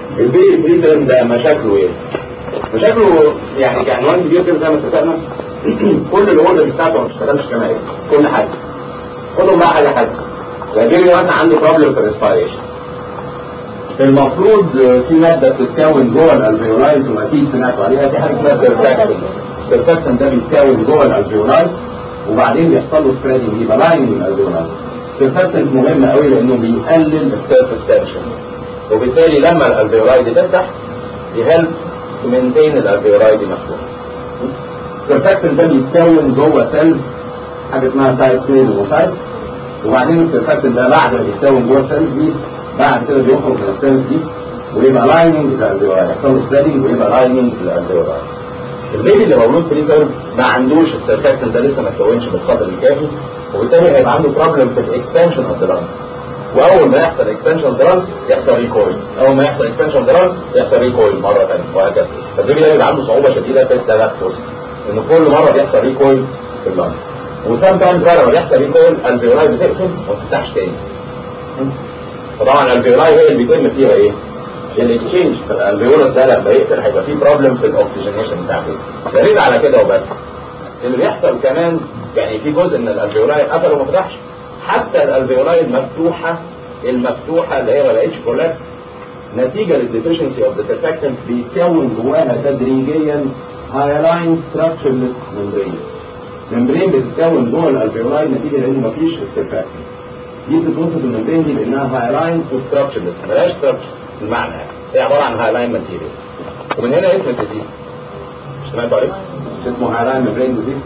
البيبي بري تيرم ده مشاكله ايه؟ مشاكله يعني كعنوان كبير كده زي ما اتفقنا كل الاوردر بتاعته ما بتشتغلش كما هي كل حاجه خدهم بقى حاجه حاجه البيبي مثلا عنده بروبلم في الريسبيريشن المفروض في ماده بتتكون جوه الالفيولاي واكيد سمعتوا عليها في حاجه اسمها سيرفاكتن السيرفاكتن ده بيتكون جوه الالفيولاي وبعدين بيحصل له سبريدنج يبقى لاين من الالفيولاي السيرفاكتن مهم قوي لانه بيقلل السيرفس تنشن وبالتالي لما الالفيولاي دي تفتح يهلب تمنتين الالفيولاي دي مفتوحه السيرفاكتن ده بيتكون جوه سيلز حاجه اسمها سايت سيل وسايت وبعدين السيرفاكتن ده بعد ما بيتكون جوه السيلز دي بعد كده بيخرج من السيلز دي ويبقى لايننج للالفيولاي يحصل له سبريدنج ويبقى لايننج للالفيولاي البيبي اللي مولود في تيرم ما عندوش السيرفاكتن ده لسه ما اتكونش بالقدر الكافي وبالتالي هيبقى عنده بروبلم في الاكستنشن اوف ذا لانج واول ما يحصل اكستنشن اوف ذا لانج يحصل ريكويل اول ما يحصل اكستنشن اوف ذا لانج يحصل ريكويل مره ثانيه وهكذا فالبيبي ده بيبقى عنده صعوبه شديده في التنفس ان كل مره بيحصل ريكويل في اللانج وسام تايمز بقى لما بيحصل ريكويل الفيولاي بتقفل وما بتفتحش تاني فطبعا الفيولاي هي اللي بيتم فيها ايه؟ الاكسشينج الفيولس ده لما يقفل هيبقى فيه بروبلم في الاكسجينيشن بتاعته يا ريت على كده وبس اللي بيحصل كمان يعني في جزء من الالفيولاي قفل وما فتحش حتى الالفيولاي المفتوحه المفتوحه اللي هي ما بقتش كولاكس نتيجه للديفيشنسي اوف ذا سيرفاكتنت بيتكون جواها تدريجيا هايلاين ستراكشرلس ممبرين ممبرين بتتكون جوه الالفيولاي نتيجه لان مفيش سيرفاكتنت دي بتوصف الممبرين دي بانها هايلاين وستراكشرلس ملهاش ستراكشر المعنى هي عباره عن هايلاين ماتيريال ومن هنا اسم الديزيز مش سمعتوا عليه؟ اسمه هايلاين ممبرين ديزيز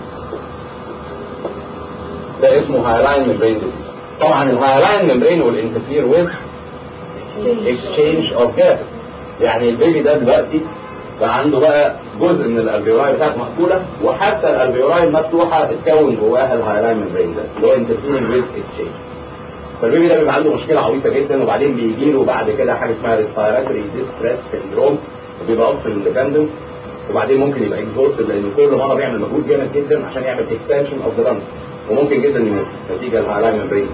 ده اسمه هايلاين ممبرين ديزيز طبعا الهايلاين ممبرين والانترفير ويز اكسشينج اوف جاز يعني البيبي ده دلوقتي بقى عنده بقى جزء من الالفيولاي بتاعته مقفوله وحتى الالفيولاي المفتوحه اتكون جواها الهايلاين ممبرين ده اللي هو انترفير ويز اكسشينج فالبيبي ده بيبقى عنده مشكله عويصه جدا وبعدين بيجي له بعد كده حاجه اسمها ريسبيراتوري ديستريس سندروم وبيبقى اوبشن اندبندنت وبعدين ممكن يبقى اكزوستد لان كل مره بيعمل مجهود جامد جدا عشان يعمل اكستنشن اوف ذا لانج وممكن جدا يموت نتيجه للهايلاين ممبرين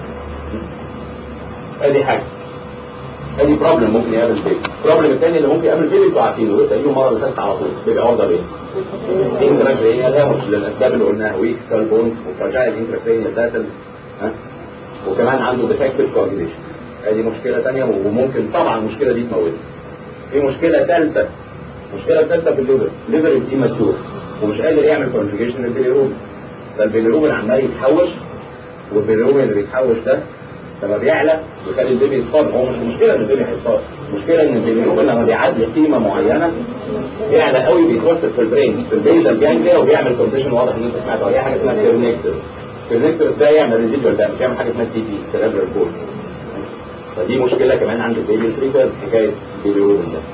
ادي حاجه ادي بروبلم ممكن يقابل البيبي البروبلم الثاني اللي ممكن يقابل البيبي انتوا عارفينه لسه قايله المره اللي فاتت على طول بيبقى عرضه ليه؟ انتراجرينيال هامش للاسباب اللي قلناها ويك سكال بونز وفراجايل انتراكرينيال داتلز ها وكمان عنده ديفكتيف كوردينيشن ادي مشكله ثانيه وممكن طبعا المشكله دي تموته في مشكله ثالثه المشكله الثالثه في الليفر الليفر دي ماتيور ومش قادر يعمل كونجيجيشن للبيليروبين فالبيليروبين عمال يتحوش والبيليروبين اللي بيتحوش ده لما بيعلى بيخلي البيبي يصاب هو مش المشكله ان البيبي هيصاب المشكله ان البيليروبين لما بيعدي قيمه معينه يعلى قوي بيتوسط في البرين في البيزل جانجليا وبيعمل كونديشن واضح ان انت سمعتوا عليها حاجه اسمها كيرنيكتر الكونكتور ده يعمل ريزيدوال دامج يعمل حاجه اسمها سي تي سيريبرال بول فدي مشكله كمان عند البيبي الفريتر حكايه البيبي روبن ده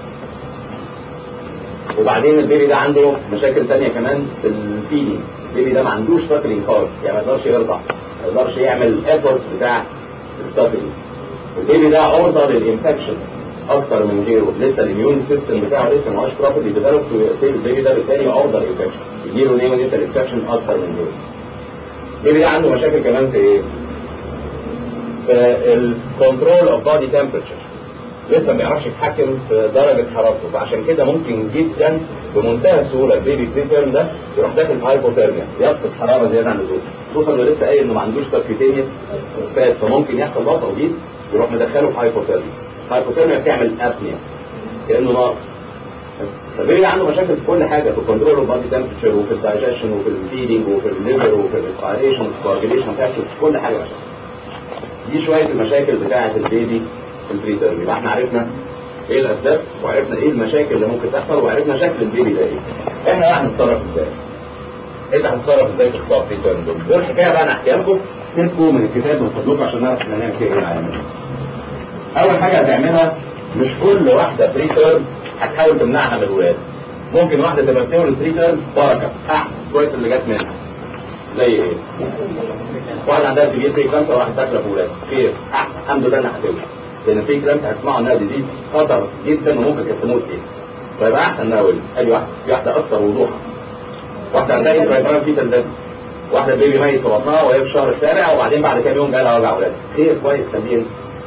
وبعدين البيبي ده عنده مشاكل ثانيه كمان في الفيدنج البيبي ده ما عندوش ساترين خالص يعني ما يقدرش يرضع ما يقدرش يعمل الايفورت بتاع الساترين البيبي ده عرضه للانفكشن اكتر من غيره لسه الاميون سيستم بتاعه لسه ما هوش بروبرلي ديفلوبد البيبي ده بالتالي عرضه للانفكشن يجيله نيونيتال انفكشن اكتر من غيره البيبي ده عنده مشاكل كمان في ايه؟ في الكنترول اوف بادي تمبرتشر لسه ما بيعرفش يتحكم في درجه حرارته فعشان كده ممكن جدا بمنتهى السهوله البيبي بريتيرم ده يروح داخل في هايبوثيرميا يفقد حراره زياده عن اللزوم خصوصا انه لسه قايل انه ما عندوش سبكيوتينيوس فات فممكن يحصل ضغط جديد يروح مدخله في هايبوثيرميا هايبوثيرميا بتعمل ابنيا كانه ناقص فالبيبي عنده مشاكل في كل حاجه في الكنترول اوف بادي تمبرتشر وفي الدايجيشن وفي الفيدنج وفي الليفر وفي الريسبيريشن وفي الكواجيليشن بتاعته في كل حاجه مشاكل دي شويه المشاكل بتاعه البيبي في البريتيرم يبقى احنا عرفنا ايه الاسباب وعرفنا ايه المشاكل اللي ممكن تحصل وعرفنا شكل البيبي ده ايه احنا بقى هنتصرف ازاي انت هتتصرف ازاي في خطوات البريتيرم دول دول حكايه بقى انا احكيها لكم سيبكم من الكتاب من فضلكم عشان نعرف احنا هنعمل فيها ايه معانا اول حاجه هتعملها مش كل واحده بريتيرم هتحاول تمنعها من الولاد ممكن واحده تبقى بتولد بريتيرم بركه احسن كويس اللي جت منها زي ايه؟ واحده عندها سي بي كانسر وواحده تاكله في ولاد خير احسن الحمد لله انها هتولد لان في كلام هتسمعوا انها ديزيز خطر جدا وممكن كانت تموت فيه فيبقى احسن انها ولد ادي واحده في واحده اكثر وضوحا واحده عندها انترايبرال فيتال دم واحده البيبي ميت في بطنها وهي في الشهر السابع وبعدين بعد كام يوم جالها وجع ولاد خير كويس خليه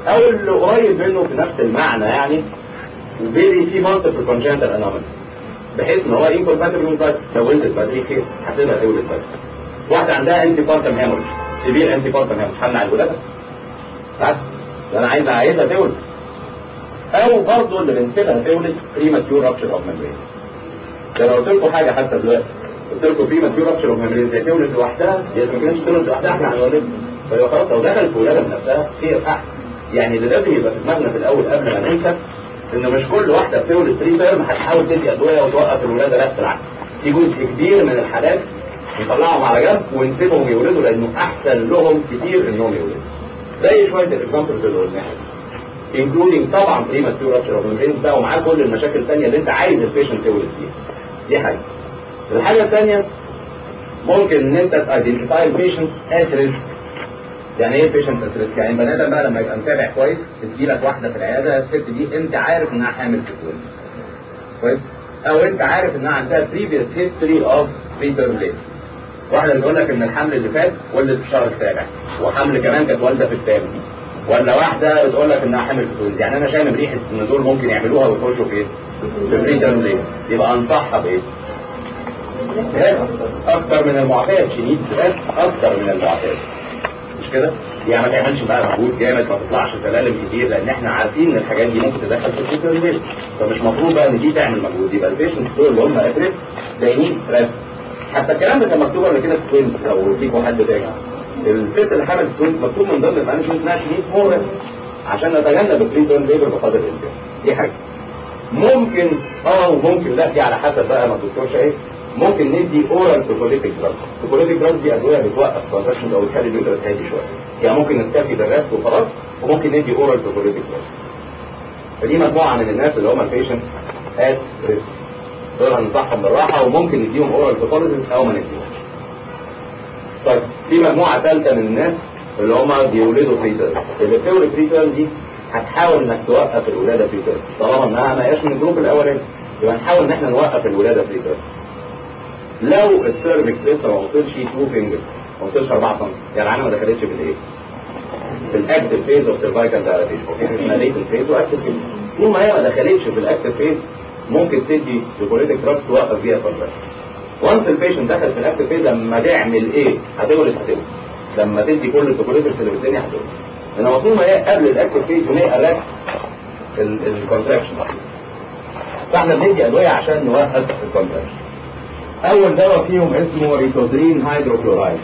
او اللي قريب منه في نفس المعنى يعني وبيبي في مالتيبل كونجنتال انومالي بحيث ان هو انكومباتبل من بدري لو ولدت بدري خير هتبقى تولد بدري واحده عندها انتي بارتم هيموريج سيفير انتي بارتم هيموريج حمل على الولاده بس انا عايز عايزها تولد او برضه اللي بنسيبها تولد بريماتيور رابشر اوف ميمبرين ده انا قلت لكم حاجه حتى دلوقتي قلت لكم بريماتيور رابشر اوف ميمبرين زي تولد لوحدها هي ما كانتش تولد لوحدها احنا هنولدها فيبقى خلاص لو دخلت في ولاده بنفسها خير احسن يعني اللي لازم يبقى في دماغنا في الاول قبل ما ننسى ان مش كل واحده بتولد بري تيرم هتحاول تدي ادويه وتوقف الولاده لا بالعكس في جزء كبير من الحالات نطلعهم على جنب ونسيبهم يولدوا لانه احسن لهم كتير انهم يولدوا زي شويه الاكزامبلز اللي قلناها انكلودينج طبعا بريماتيور رابشر اوف ميمبرينز بقى ومعاه كل المشاكل الثانيه اللي انت عايز البيشنت تولد فيها دي حاجه الحاجه الثانيه ممكن ان انت تايدنتيفاي البيشنت ات ريسك يعني ايه بيشنت ات ريسك يعني بني ادم بقى لما يبقى متابع كويس تجي لك واحده في العياده الست دي انت عارف انها حامل في التونس كويس او انت عارف انها عندها بريفيوس هيستوري اوف بريتيرم ليبر واحده بتقول لك ان الحمل اللي فات ولدت في الشهر السابع وحمل كمان كانت والده في الثامن ولا واحده بتقول لك انها حامل في التونس يعني انا شامم ريحه ان دول ممكن يعملوها ويخشوا في ايه؟ في بريتيرم ليبر يبقى انصحها بايه؟ اكتر من المعتاد شديد اكتر من المعتاد مش كده؟ يعني ما تعملش بقى مجهود جامد ما تطلعش سلالم كتير لان احنا عارفين ان الحاجات دي ممكن تدخل في السوبر ليفل فمش مفروض بقى ان دي تعمل مجهود يبقى البيشنت دول اللي هم اتريس دايمين ريست حتى الكلام ده كان مكتوب قبل كده في توينز لو فيكم حد تاني الست اللي حملت توينز مكتوب من ضمن المانجمنت انها شديد مور عشان نتجنب البريتون ليبر بقدر الامكان دي حاجه ممكن اه وممكن لا دي على حسب بقى ما الدكتور شايف ممكن ندي اورال توكوليتيك دراج توكوليتيك دراج دي ادويه بتوقف كونتراكشن او بتخلي اليوترس هادي شويه يعني ممكن نكتفي بالريست وخلاص وممكن ندي اورال توكوليتيك دراج فدي مجموعه من الناس اللي هم البيشنت ات ريسك دول هننصحهم بالراحه وممكن نديهم اورال توكوليزم او ما نديهمش طيب في مجموعه ثالثه من الناس اللي هم بيولدوا بريتيرم اللي بتولد بريتيرم دي هتحاول انك توقف الولاده بريتيرم طالما انها ما هياش من الجروب الاولاني يبقى نحاول ان احنا نوقف الولاده بريتيرم لو السيرفكس لسه ما وصلش 2 فينجر ما وصلش 4 سم يعني العينه ما دخلتش في الايه؟ في الاكتف فيز اوف سيرفايكال دايلاتيشن وفي حاجه اسمها ليتنت فيز واكتف فيز طول ما هي ما دخلتش في الاكتف فيز ممكن تدي ليكوليتيك دراج توقف بيها كونتراكشن وانس البيشنت دخل في الاكتف فيز لما تعمل ايه؟ هتولد هتولد لما تدي كل التوكوليتكس اللي في الدنيا هتولد انما طول ما هي قبل الاكتف فيز وهي ارست الكونتراكشن فاحنا بندي ادويه عشان نوقف الكونتراكشن اول دواء فيهم اسمه ريتودرين هيدروكلورايد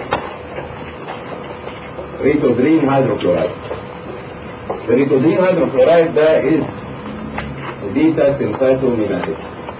ريتودرين هيدروكلورايد الريتودرين هيدروكلورايد ده از بيتا سيمفاتوميماتيك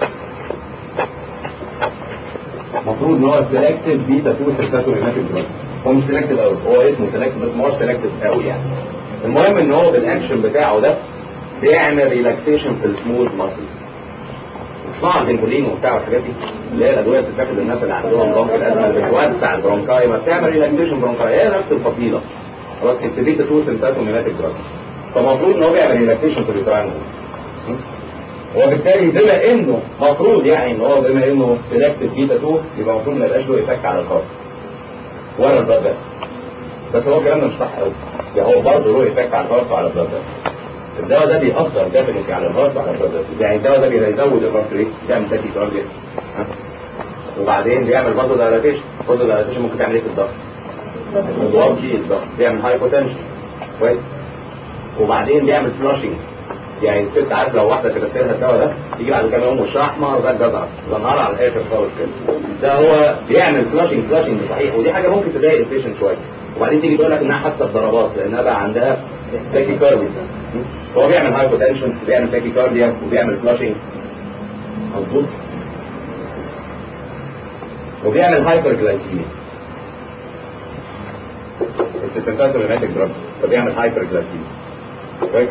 المفروض ان هو سيلكتيف بيتا 2 سيمفاتوميماتيك دراج هو مش سيلكتيف قوي هو اسمه سيلكتيف بس ما هوش سيلكتيف قوي يعني المهم ان هو بالاكشن بتاعه ده بيعمل ريلاكسيشن في السموث ماسلز اسمعوا البنكولين وبتاع والحاجات دي اللي هي الادويه اللي بتتاخد للناس اللي عندهم برونك الازمه اللي بتوسع البرونكاي ما بتعمل ريلاكسيشن برونكاي هي نفس الفصيله خلاص ابتديت تو سيمفاتوميماتيك دراج فالمفروض ان هو بيعمل ريلاكسيشن في الريتراين وبالتالي بما انه مفروض يعني ان هو بما انه سيلكتيف بيتا 2 يبقى المفروض ما يبقاش له ايفكت على الهارت ولا البلاد بس بس هو الكلام ده مش صح قوي يعني هو برضه له ايفكت على الهارت وعلى البلاد بس الدواء ده بيأثر ديفنتلي على الهارت وعلى البلاد بس يعني الدواء ده بيزود الهارت ريت بيعمل تاكي كارديا وبعدين بيعمل برضه دايلاتيشن برضه دايلاتيشن ممكن تعمل ايه في الضغط؟ واطي الضغط بيعمل هايبوتنشن كويس وبعدين بيعمل فلاشنج يعني الست عارف لو واحده كتبت لها الدواء ده تيجي بعد كام يوم وشها احمر ده الجزر ده نهار على الاخر خالص كده ده هو بيعمل فلاشنج فلاشنج صحيح ودي حاجه ممكن تضايق البيشنت شويه وبعدين تيجي تقول لك انها حاسه بضربات لانها بقى عندها تاكي كارديا هو بيعمل هايبوتنشن وبيعمل تاكي كارديا وبيعمل فلاشنج مظبوط وبيعمل هايبر جلايكيميا التسنتاتوريماتيك دراج فبيعمل هايبر جلايكيميا كويس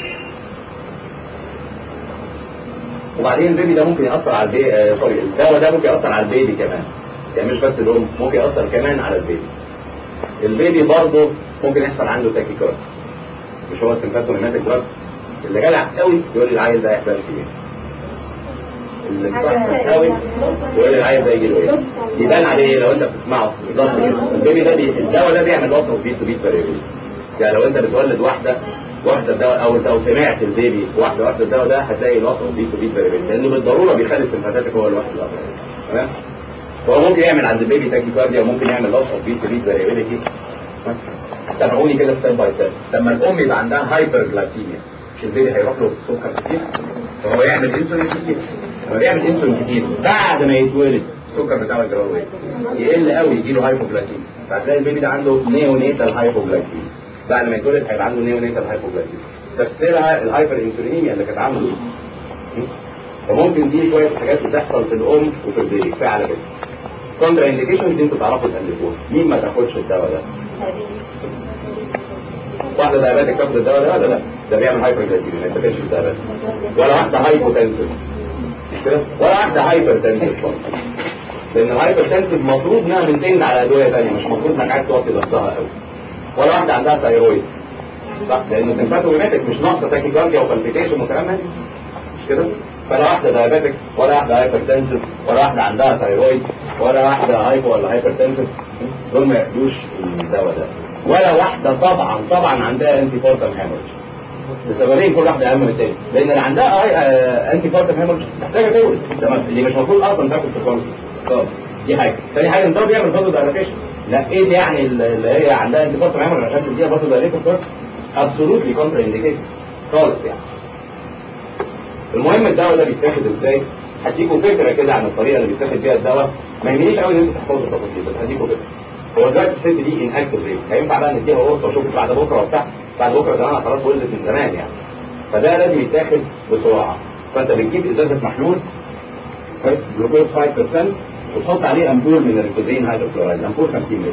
وبعدين البيبي ده ممكن يأثر على البيبي آه سوري الدواء ده ممكن يأثر على البيبي كمان يعني مش بس الأم ممكن يأثر كمان على البيبي البيبي برضه ممكن يحصل عنده تاكيكارد مش هو السيمفاتوميماتيك دراج اللي جدع قوي يقول لي العيل ده يحصل فيه ايه اللي مصحصح قوي يقول لي العيل ده يجي له ايه يبان عليه لو انت بتسمعه بالظبط كده البيبي ده بي... الدواء ده بيعمل وصف بيت تو بيت فاريبل يعني لو انت بتولد واحده واحده الدواء او لو سمعت البيبي واحده واحده الدواء ده هتلاقي لصق بيت وبيت فاريبيلتي لانه بالضروره بيخلي السمباتيك هو الواحد الاخر تمام فهو ممكن يعمل عند البيبي تاكيكارديا وممكن يعمل لصق بيت وبيت فاريبيلتي تابعوني كده ستيب باي ستيب لما الام يبقى عندها هايبر جلايسيميا مش البيبي هيروح له سكر كتير فهو يعمل انسولين كتير لما بيعمل انسولين كتير بعد ما يتولد السكر بتاعه يجرى يقل قوي يجي له هايبوجلايسيميا فهتلاقي البيبي ده عنده نيونيتال هايبوجلايسيميا بعد ما يتولد هيبقى عنده نيونيتال هايبوجلايسيميا تفسيرها الهايبر انسولينيميا اللي كانت عامله فممكن دي شويه حاجات بتحصل في الام وفي البيبي كفايه على كده كونترا انديكيشن دي انتوا تعرفوا تالفوها مين ما تاخدش الدواء ده واحده دايابيتك تاخد الدواء ده ولا لا ده بيعمل هايبر جلايسيميا ما يتاكلش الدواء ولا واحده هايبوتنسيف مش كده ولا واحده هايبر تنسيف لان الهايبر تنسيف المفروض انها بتنتج على ادويه ثانيه مش المفروض انك عايز توطي ضغطها قوي ولا واحده عندها ثايرويد صح لان سيمباتوميماتيك مش ناقصه تاكيكارديا وبالبيتيشن وكلام من مش كده فلا واحده دايابيتك ولا واحده هايبر تنسيف ولا واحده عندها ثايرويد ولا واحده هايبو ولا هايبر تنسيف دول ما ياخدوش الدواء ده ولا واحده طبعا طبعا عندها انتي فورتم هيموريج لسببين كل واحده اهم من الثانيه لان اللي عندها آي آه انتي فورتم هيموريج محتاجه تولد تمام اللي مش المفروض اصلا تاكل في الكورس طب دي حاجه ثاني حاجه الدواء بيعمل فازو دايلاتيشن لا ايه دي يعني اللي هي عندها انتي فورتم هيموريج عشان تديها فازو دايلاتيشن كورس ابسولوتلي كونترا انديكيتد خالص يعني المهم الدواء ده بيتاخد ازاي هديكوا فكره كده عن الطريقه اللي بيتاخد بيها الدواء ما يهمنيش قوي ان انتوا تحفظوا التفاصيل بس هديكوا فكره هو دلوقتي الست دي ان اكتف ريت هينفع بقى نديها قرصه وشوف بعد بكره وبتاع بعد بكره زمان خلاص ولدت من زمان يعني فده لازم يتاخد بسرعه فانت بتجيب ازازه محلول جلوكوز 5% وتحط عليه امبول من الريكودين هيدروكلورايد امبول 50 مللي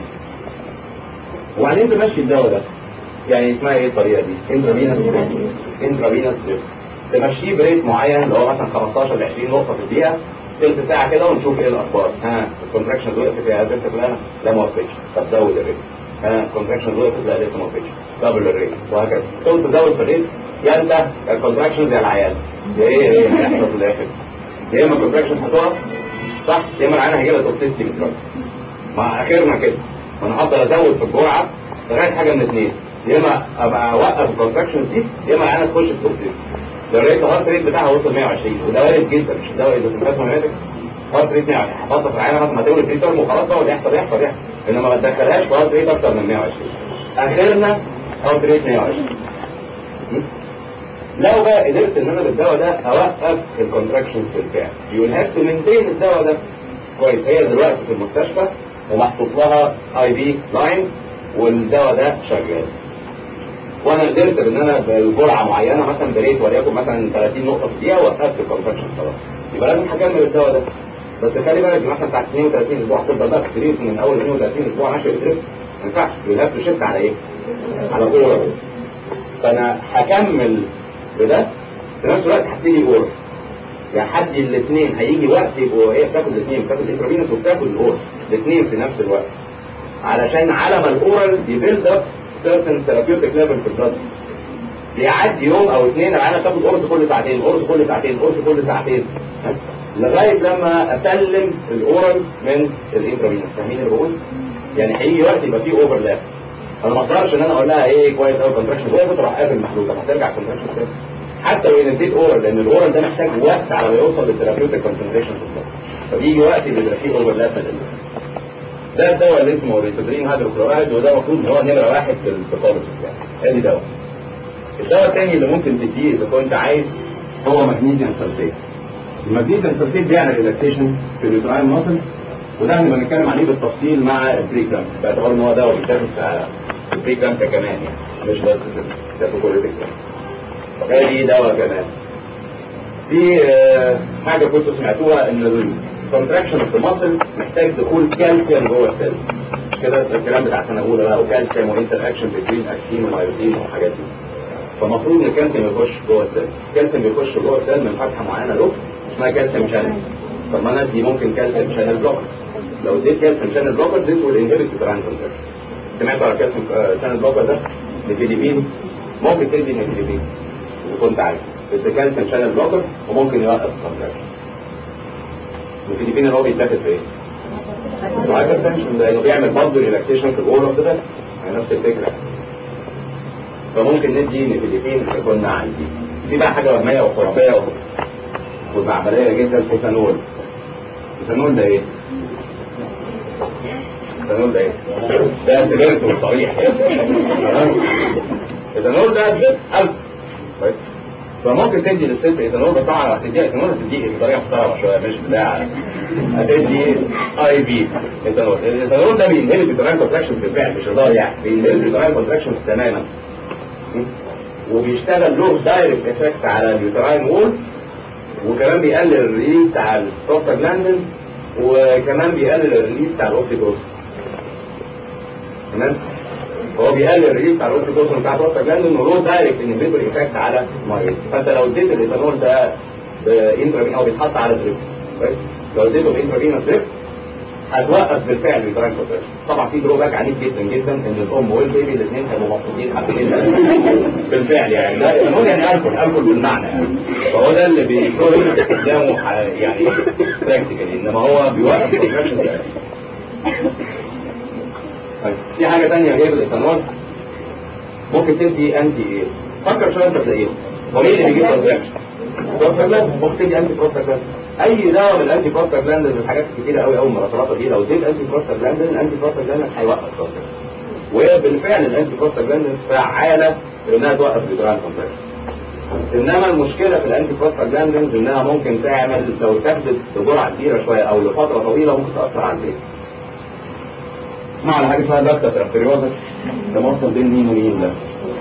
وبعدين تمشي الدواء ده يعني اسمها ايه الطريقه دي؟ انترافينوس انترافينوس تمشيه بريت معين اللي هو مثلا 15 ل 20 نقطه في الدقيقه تلت ساعه كده ونشوف ايه الاخبار ها الكونتراكشن وقفت يا بنت فلانه لا ما وقفتش طب زود الريت ها الكونتراكشن وقفت لا لسه ما وقفتش دبل الريت وهكذا تقوم تزود في الريت يا انت الكونتراكشن زي العيال يا ايه ايه هيحصل في الاخر يا اما الكونتراكشن هتقف صح يا اما العيال هيجي لها توكسيستي بالدرج مع اخرنا كده وانا هفضل ازود في الجرعه لغايه حاجه من اثنين يا اما ابقى اوقف الكونتراكشن دي يا اما العيال تخش في توكسيستي لو لقيت الهارت ريت بتاعها وصل 120 وده وارد جدا مش ده اذا سمعت مهمتك هارت ريت 120 هتبطس العينه مثلا ما تولد بري تيرم وخلاص بقى واللي يحصل يحصل يحصل انما ما تدخلهاش في هارت ريت اكتر من 120 اخرنا هارت ريت 120 لو بقى قدرت ان انا بالدواء ده اوقف الكونتراكشنز بالفعل يقول هاف تو مينتين الدواء ده كويس هي دلوقتي في المستشفى ومحطوط لها اي بي لاين والدواء ده شغال وانا قدرت ان انا بجرعه معينه مثلا بريت وليكن مثلا 30 نقطه في الدقيقه وقفت الكونتراكشن خلاص يبقى لازم هكمل الدواء ده بس خلي بالك مثلا بتاعت 32 اسبوع هتفضل بقى في السرير من اول 32 اسبوع ماشي بترف ما ينفعش يبقى تو شيفت على ايه؟ على كوره فانا هكمل بده في نفس الوقت هبتدي اورا يعني حد الاثنين هيجي وقت يبقوا ايه بتاخد الاثنين بتاخد انترافينوس وبتاخد الاورا الاثنين في نفس الوقت علشان على ما الاورال يبيلد اب سيرتن ثيرابيوتيك ليفل في البلد بيعدي يوم او اثنين العينه تاخد قرص كل ساعتين قرص كل ساعتين قرص كل ساعتين لغايه لما اسلم الاورال من الانترافينوس فاهمين اللي بقول؟ يعني هيجي وقت يبقى فيه اوفرلاب انا ما اقدرش ان انا اقول لها ايه كويس قوي كونتراكشن وقفت اروح قافل المحلول طب هترجع كونتراكشن تاني حتى لو اديت اورال لان الاورال ده محتاج وقت على ما يوصل للثيرابيوتيك كونسنتريشن في البلد فبيجي وقت بيبقى فيه اوفرلاب في الانترافينوس ده الدواء اللي اسمه ريتودرين هيدروكلورايد وده المفروض ان هو نمره واحد في البطالس بتاعه ادي دواء الدواء الثاني اللي ممكن تديه اذا كنت عايز هو مغنيسيوم سلفيت المغنيسيوم سلفيت بيعمل ريلاكسيشن في الريتوراين ماسل وده هنبقى نتكلم عليه بالتفصيل مع البريكرامس باعتبار ان هو دواء بيتاخد في البريكرامس كمان يعني مش بس في الكوليتيك ادي دواء كمان في حاجه كنتوا سمعتوها ان الكونتراكشن في المصل محتاج دخول كالسيوم جوه السيل مش كده الكلام بتاع سنه اولى بقى وكالسيوم وانتر اكشن بين اكتين ومايوسين والحاجات دي فالمفروض ان الكالسيوم يخش جوه السيل الكالسيوم بيخش جوه السيل من فتحه معينه له اسمها كالسيوم شانل طب ما انا ادي ممكن كالسيوم شانل بلوكر لو اديت كالسيوم شانل بلوكر ذيس ويل انهبت الجراند كونتراكشن سمعتوا على كالسيوم شانل بلوكر ده نيفيديبين ممكن تدي نيفيديبين اذا كنت عايز بس كالسيوم شانل بلوكر وممكن يوقف الكونتراكشن الفلبين اللي هو بيتاخد في ايه؟ الهايبر تنشن لانه بيعمل برضه ريلاكسيشن في الجول اوف ذا يعني نفس الفكره فممكن ندي نيفيديفين اللي كنا عايزين في بقى حاجه وهميه وخرافيه وزعبليه جدا ايثانول ايثانول ده ايه؟ ايثانول ده ايه؟ ده سجارته صريح تمام ايثانول ده زيت الف كويس فممكن تدي للست ايثانول بس طبعا هتديها ايثانول هتدي بطريقه محترمه شويه مش بتاع هتدي اي بي ايثانول الايثانول ده بينهلك البيتراين كونتراكشن بالفعل مش هزار يعني بينهلك البيتراين كونتراكشن تماما وبيشتغل له دايركت افكت على اليوتراين وول وكمان بيقلل الريليز بتاع البروستاجلاندين وكمان بيقلل الريليز بتاع الاوكسيتوسن تمام هو بيقلل الريليز بتاع الاوكسيتوسن بتاع البروستاجلاندين وله دايركت انهبيتور افكت على المريض فانت لو اديت الايثانول ده بانترافين او بيتحط على دريب كويس لو اديته بانترافين دريب هتوقف بالفعل البيتراين كونتراكشن طبعا في دروباك عنيف جدا جدا ان الام والبيبي الاثنين هيبقوا مبسوطين حبتين بالفعل يعني لا ايثانول يعني الكول الكول بالمعنى يعني فهو ده اللي بيكون قدامه ح- يعني براكتيكالي انما هو بيوقف الكونتراكشن يعني طيب في حاجه ثانيه غير الايثانول ممكن تدي انتي ايه فكر شويه انت تلاقيه هو مين اللي بيجيب كونتراكشن بروستاجلاند ممكن تدي انتي بروستاجلاند اي دواء من الانتي بروستاجلاند من الحاجات الكتيره قوي قوي المرطبات دي لو اديت انتي بروستاجلاند الانتي بروستاجلاند هيوقف كونتراكشن وبالفعل الانتي بروستاجلاند فعاله في انها توقف الجدران كونتراكشن انما المشكله في الانتي بروستاجلاندز انها ممكن تعمل لو اتاخدت بجرعه كبيره شويه او لفتره طويله ممكن تاثر على البيت اسمعوا على حاجه اسمها لاكتس ارتريوزس ده موصل بين مين ومين ده؟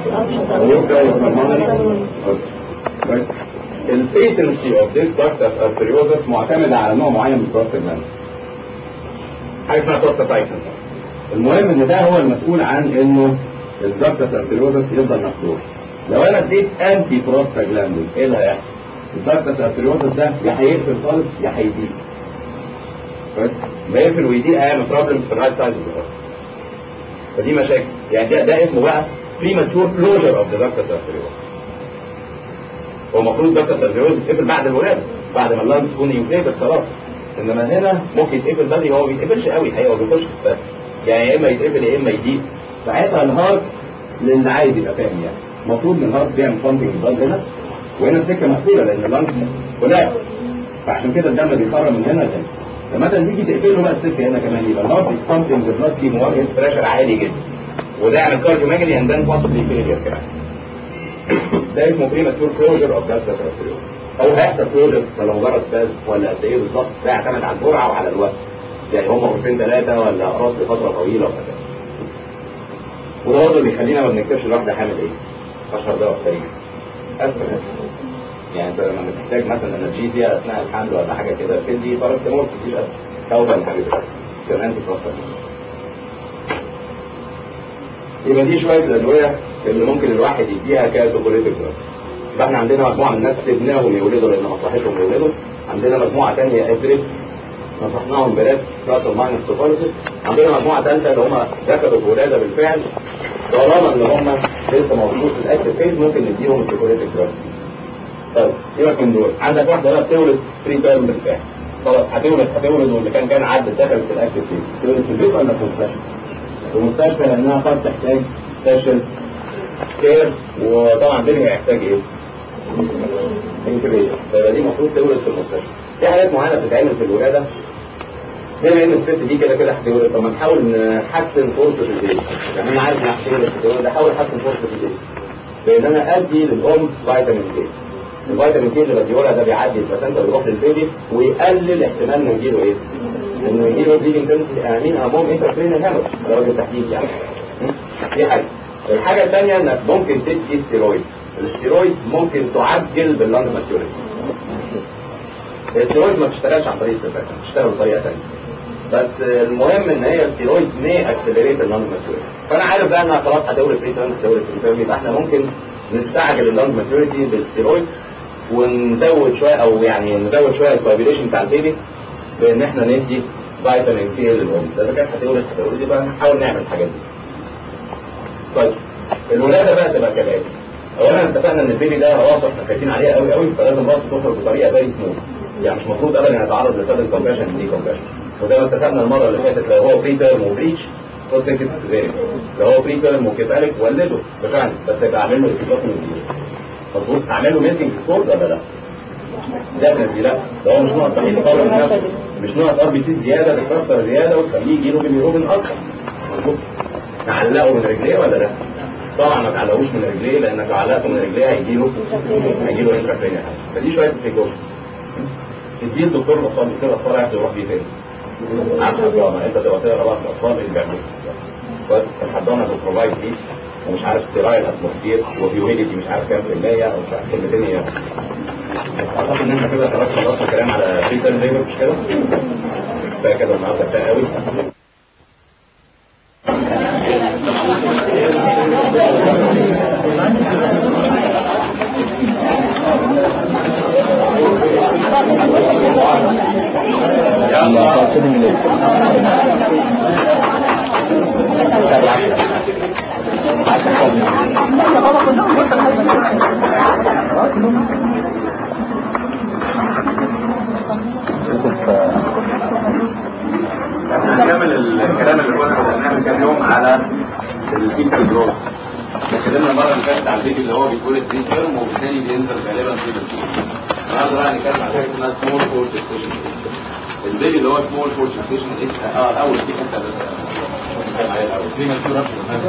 البيتنسي اوف ذيس ductus arteriosus معتمدة على نوع معين من البروستاجلاند حاجة اسمها بروستاجلاند المهم ان ده هو المسؤول عن انه الدكتس ارتريوزس يفضل مفتوح لو انا اديت انتي بروستاجلاند ايه اللي هيحصل؟ الدكتس ارتريوزس ده يا هيقفل خالص يا هيضيق كويس؟ ما يقفل ويضيق هيعمل بروبلمز في الرايت سايد فدي مشاكل يعني ده, ده اسمه بقى premature closure of the ductus arteriosus هو المفروض دكتور سيرفيروز يتقفل بعد الولاده بعد ما اللانس تكون يوكليتد خلاص انما هنا ممكن يتقفل بدري هو ما بيتقفلش قوي الحقيقه هو بيخش في السد يعني يا اما يتقفل يا اما يضيق ساعتها الهارت للي عايز يبقى فاهم يعني المفروض ان الهارت بيعمل بامبنج البلد هنا وهنا السكه مقفوله لان اللانس كلها فعشان كده الدم بيخرج من هنا لهنا لما انت تيجي تقفل له بقى السكه هنا كمان يبقى الهارت از بامبنج البلد في مواجهه بريشر عالي جدا وده يعمل كارديوماجلي اند ذن بوسبلي فيلير كمان ده اسمه بريماتور كلوجر اوف جاست او هيحصل كلوجر ولا مجرد فاز ولا قد ايه بالظبط ده يعتمد على الجرعه وعلى الوقت يعني هم قرصين ثلاثه ولا اقراص لفتره طويله وكذا وده برضه اللي بيخلينا ما بنكتبش الواحده حامل ايه؟ اشهر دواء في التاريخ اسفل اسفل يعني انت لما بتحتاج مثلا انرجيزيا اثناء الحمل ولا حاجه كده بتدي باراستامول ما بتديش اسفل توبه حاجه كده كمان تتوفر يبقى دي شويه الادويه اللي ممكن الواحد يديها كالكوليتيك دراجز يبقى احنا عندنا مجموعه من الناس سيبناهم يولدوا لان مصلحتهم يولدوا عندنا مجموعه ثانيه ادريس نصحناهم براس بلس ماينس توفولوجي عندنا مجموعه ثالثه اللي هم دخلوا في ولاده بالفعل طالما ان هم لسه موجودين في الاكتف فيز ممكن نديهم الكوليتيك دراجز طيب سيبك من دول عندك واحده بقى بتولد فري تيرم بالفعل خلاص هتولد هتولد واللي كان كان عدت دخلت في الاكتف فيز تولد في البيت ولا في المستشفى؟ في المستشفى لانها قد تحتاج سيشن كير وطبعا بيبي هيحتاج ايه؟ انكبيشن فيبقى دي المفروض تولد في المستشفى في حاجات معينه بتتعمل في الولاده بما ان الست دي كده كده هتولد طب ما نحاول نحسن فرصه البيبي يعني انا عارف ان هتولد هتولد احاول احسن فرصه البيبي بان انا ادي للام فيتامين كي الفيتامين كي اللي بديهولها ده بيعدي البلاسنتا ويروح للبيبي ويقلل احتمال انه يجيله ايه؟ انه يجيله بليدنج تنسي امين امام انترفيرين هامر ده وجه التحديد يعني دي حاجه الحاجه الثانيه انك ممكن تدي ستيرويد الستيرويد ممكن تعجل باللانج ماتيوريتي الستيرويد ما بتشتغلش عن طريق السيرفاكشن بتشتغل بطريقه ثانيه بس المهم ان هي الستيرويد مي اكسلريت اللانج ماتيوريتي فانا عارف بقى انها خلاص هتولد فري تيرم هتولد فري تيرم يبقى احنا ممكن نستعجل اللانج ماتيوريتي بالستيرويد ونزود شويه او يعني نزود شويه الكوابيليشن بتاع البيبي بان احنا ندي فيتامين كي للام اذا كانت هتولد هتولد يبقى نحاول نعمل الحاجات دي طيب الولاده بقى تبقى كالاتي اولا اتفقنا ان البيبي ده راسه احنا خايفين عليها قوي قوي فلازم راسه تخرج بطريقه فيري سموث يعني مش المفروض ابدا يتعرض لسادن كومبريشن دي كومبريشن وزي ما اتفقنا المره اللي فاتت لو هو بري تيرم وبريتش فوت سكت سيفيري لو هو بري تيرم وكفالك ولده بفعل بس يبقى عامل له اصابات من الجديد مظبوط هعمل له ميلتنج في الكود ولا لا؟ ديفنتلي لا ده هو مش ناقص تحليل طبعا من نفسه مش ناقص ار بي سي زياده تتكسر زياده وتخليه يجي له باليوروبين اكتر مظبوط نعلقه من رجليه ولا لا؟ طبعا ما تعلقوش من رجليه لانك لو علقته من رجليه هيجي له هيجي له انترافينيا فدي شويه بريكوشن تديه الدكتور الاطفال دكتور الاطفال عارف يروح فيه فين عارف طبعا انت تبقى تقرا بقى في الاطفال ايه بيعملوا بس الحضانه بتبروفايد دي ومش عارف ستيرايل اتموسفير وهيوميديتي مش عارف كام في المية او مش عارف كلمتين ايه اعتقد ان احنا كده خلاص خلصنا كلام على بريتال ليبر مش كده؟ كفايه كده النهارده كفايه قوي هنكمل الكلام اللي كنا بدأناه من كام يوم على الفيتال جروث اتكلمنا المره اللي فاتت على البيبي اللي هو بيتولد بري تيرم وبالتالي بينزل غالبا في الفيتال النهارده بقى هنتكلم على حاجه اسمها سمول فور جستيشن البيبي اللي هو سمول فور جستيشن اه الاول في حته بس هنتكلم عليها الاول في ماتيور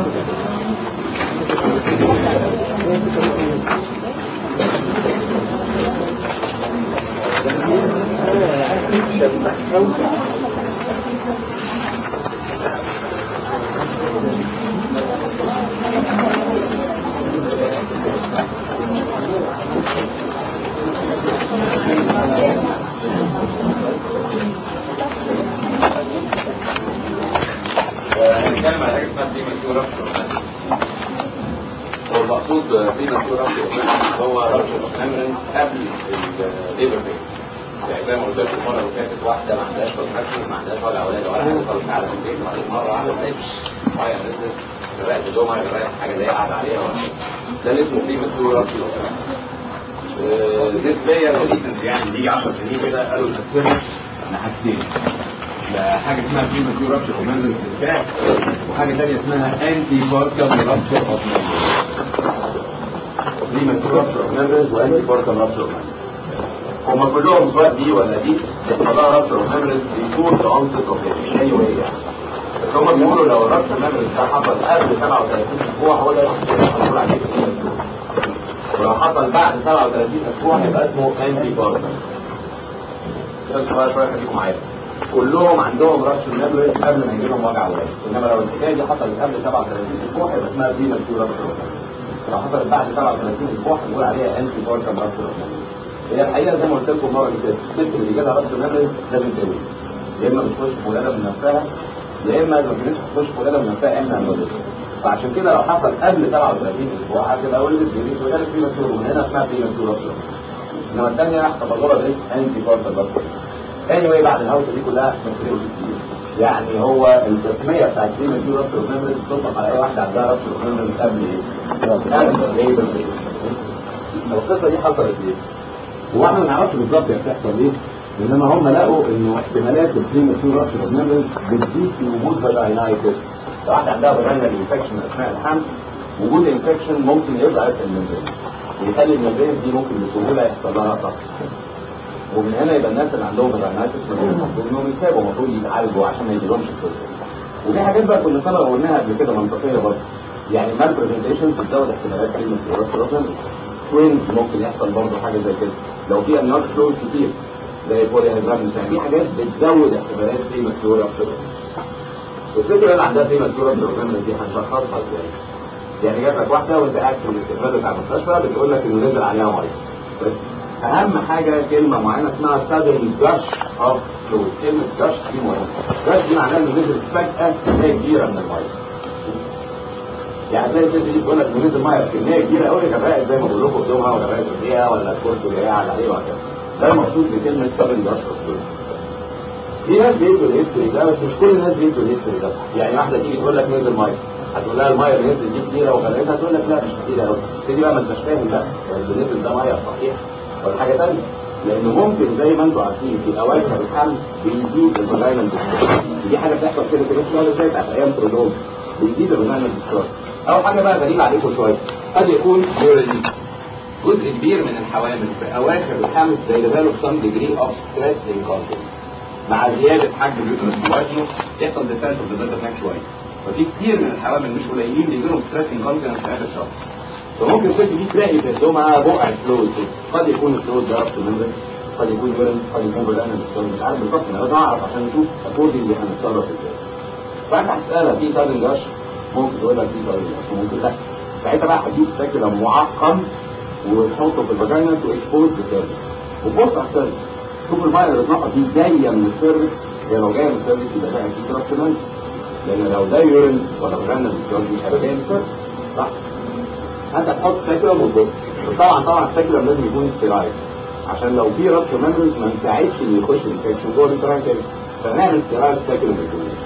هنتكلم على حاجه اسمها بريماتيور رابشر هو المقصود بريماتيور رابشر هو رابشر ميمورينز قبل الليبر فيز يعني زي ما قلت لكم المره اللي فاتت واحده ما عندهاش كونتراكشن ما عندهاش ولا اولاد ولا حاجه خالص قاعده في البيت وبعدين مره واحده تلاقيش ميه نزلت غرقت الدومه غرقت حاجه اللي هي قاعده عليها ده اللي اسمه بريماتيور رابشر نسبيا ريسنت يعني بيجي 10 سنين كده قالوا نقسمها لحاجتين حاجه اسمها بريماتيور رابشر اوف ميمبرز بالفعل وحاجه ثانيه اسمها انتي باركم رابشر اوف ميمبرز بريماتيور رابشر اوف ميمبرز وانتي باركم رابشر اوف ميمبرز هما كلهم سواء دي ولا دي يحصل لها رابشر اوف ميمبرز بيكون في انصت اوف اي واي يعني بس هما بيقولوا لو الرابشر ميمبرز ده حصل قبل 37 اسبوع هو ده هنقول عليه بريماتيور ولو حصل بعد 37 اسبوع يبقى اسمه انتي باركم شويه شويه خليكم معايا كلهم عندهم رش النبل قبل ما يجي لهم وجع وراثي انما لو الحكايه دي حصلت قبل 37 اسبوع هيبقى اسمها بريمال كيو رش لو حصلت بعد 37 اسبوع هنقول عليها انتي باركم رش هي الحقيقه زي ما قلت لكم المره اللي فاتت الست اللي بيجي لها رش النبل لازم تولد يا اما بتخش في ولاده من نفسها يا اما لو كانتش بتخش في ولاده من نفسها احنا هنولد فعشان كده لو حصل قبل 37 اسبوع هتبقى ولدت بريمال ولاده بريمال كيو ومن هنا اسمها بريمال كيو رش انما الثانيه احتفظوها باسم انتي باركم رش anyway بعد الهوسه دي كلها مسؤوليه كتير يعني هو التسميه بتاعت دي من دي رابطه ميموري بتطلق على اي واحده عندها رابطه ميموري قبل ايه؟ قبل الليبر القصه دي حصلت ليه؟ هو احنا ما نعرفش بالظبط هي بتحصل ليه انما هم لقوا انه احتمالات البريماتور رابطه ميموري بتزيد في وجود فاجينايتس لو واحده عندها فاجينال انفكشن اثناء الحمل وجود انفكشن ممكن يضعف الممبرين ويخلي الممبرين دي ممكن بسهوله يحصل لها قطع ومن هنا يبقى الناس اللي عندهم فاجينايتس المفروض انهم يتابعوا المفروض يتعالجوا عشان ما يجيلهمش القصه ودي حاجات بقى كنا سبق قلناها قبل كده منطقيه برضه يعني مال برزنتيشن بتزود احتمالات كلمه الرسل توينز ممكن يحصل برضه حاجه زي كده لو في انواع فلويد كتير زي بولي هيدرامس يعني دي حاجات بتزود احتمالات قيمه كلورا الفكره اللي عندها قيمه كلورا دي هنشخصها ازاي؟ يعني جاب لك واحده وانت قاعد في الاستقبال بتاع المستشفى بتقول لك انه نزل عليها ميه بس اهم حاجه كلمه معينه اسمها sudden gush of fluid كلمه gush دي مهمه gush دي معناها انه نزل فجاه كميه كبيره من الميه يعني تلاقي الست دي تقول لك نزل ميه بكميه كبيره قوي غرقت زي ما بقول لكم قدامها ولا غرقت ايديها ولا الكرسي اللي هي قاعد عليه وهكذا ده المقصود بكلمه sudden gush of fluid في ناس بيدوا الهيستوري ده بس مش كل الناس بيدوا الهيستوري ده يعني واحده تيجي تقول لك نزل ميه هتقول لها الميه اللي نزلت دي كتيره وغرقتها تقول لك لا مش كتيره قوي تيجي بقى ما انتش فاهم بقى اللي نزل ده ميه صحيح ولا حاجه ثانيه لانه ممكن زي ما انتم عارفين في اواخر الحمل بيزيد الفاجينال دي حاجه بتحصل كده كده في الشهر زي بتاعت ايام برودوم بيزيد الرينال ديسشارج اول حاجه بقى غريبه عليكم شويه قد يكون يوريدي جزء كبير من الحوامل في اواخر الحمل زي ديفلوب سم ديجري اوف ستريس انكونتنس مع زياده حجم اليوترس ووزنه يحصل ديسنت اوف ذا هناك شويه ففي كتير من الحوامل مش قليلين بيجي لهم ستريس انكونتنس في اخر شهر فممكن الست دي تلاقي في هدومها بقع فلويد قد يكون الفلويد ده ربط منزل قد يكون يورين قد يكون بدأنا مش عارف بالظبط انا لازم اعرف عشان نشوف اكوردنج اللي هنتصرف ازاي فانت هتسالها في سادن جاش ممكن تقول لك في سادن جاش وممكن لا ساعتها بقى هتجيب ساكلة معقم وتحطه في الفاجينا واكسبوز للسيرفس وبص على السيرفس شوف الميه اللي بتنقط دي جايه من السيرفس هي لو جايه من السيرفس يبقى ده اكيد رابشنال لان لو ده يورين ولا فاجينا مش هيبقى جاي من السيرفس صح؟ انت هتحط ساكلم وتبص طبعا طبعا الساكلم لازم يكون ستيرايد عشان لو في ربط ميموريز ما نساعدش ان يخش الانفكشن جوه الانتراين كده فنعمل ستيرايد ساكلم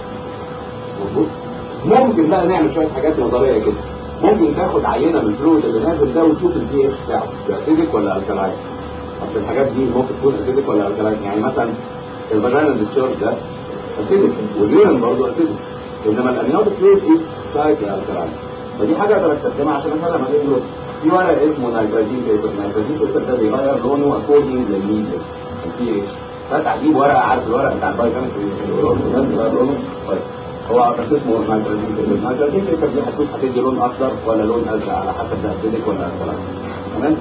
مظبوط ممكن بقى نعمل شويه حاجات نظريه كده ممكن تاخد عينه من الفلويد اللي نازل ده وتشوف البي اتش بتاعه اسيدك ولا الكلاين اصل الحاجات دي ممكن تكون اسيدك ولا الكلاين يعني مثلا الفاجينال ديسشارج ده اسيدك واليورين برضه اسيدك انما الامنيوتيك فلويد از سايك الكلاين فدي حاجه اقدر استخدمها عشان افرق ما بين دول في ورق اسمه نيتروجين بيبر نيتروجين بيبر ده بيغير لونه اكوردنج للميديا البي اتش فانت هتجيب ورقه عارف الورق بتاع البايكامتري بيغير لونه طيب هو بس اسمه نيتروجين بيبر نيتروجين بيبر دي هتشوف هتدي لون اخضر ولا لون ازرق على حسب ده اسيدك ولا الكلام تمام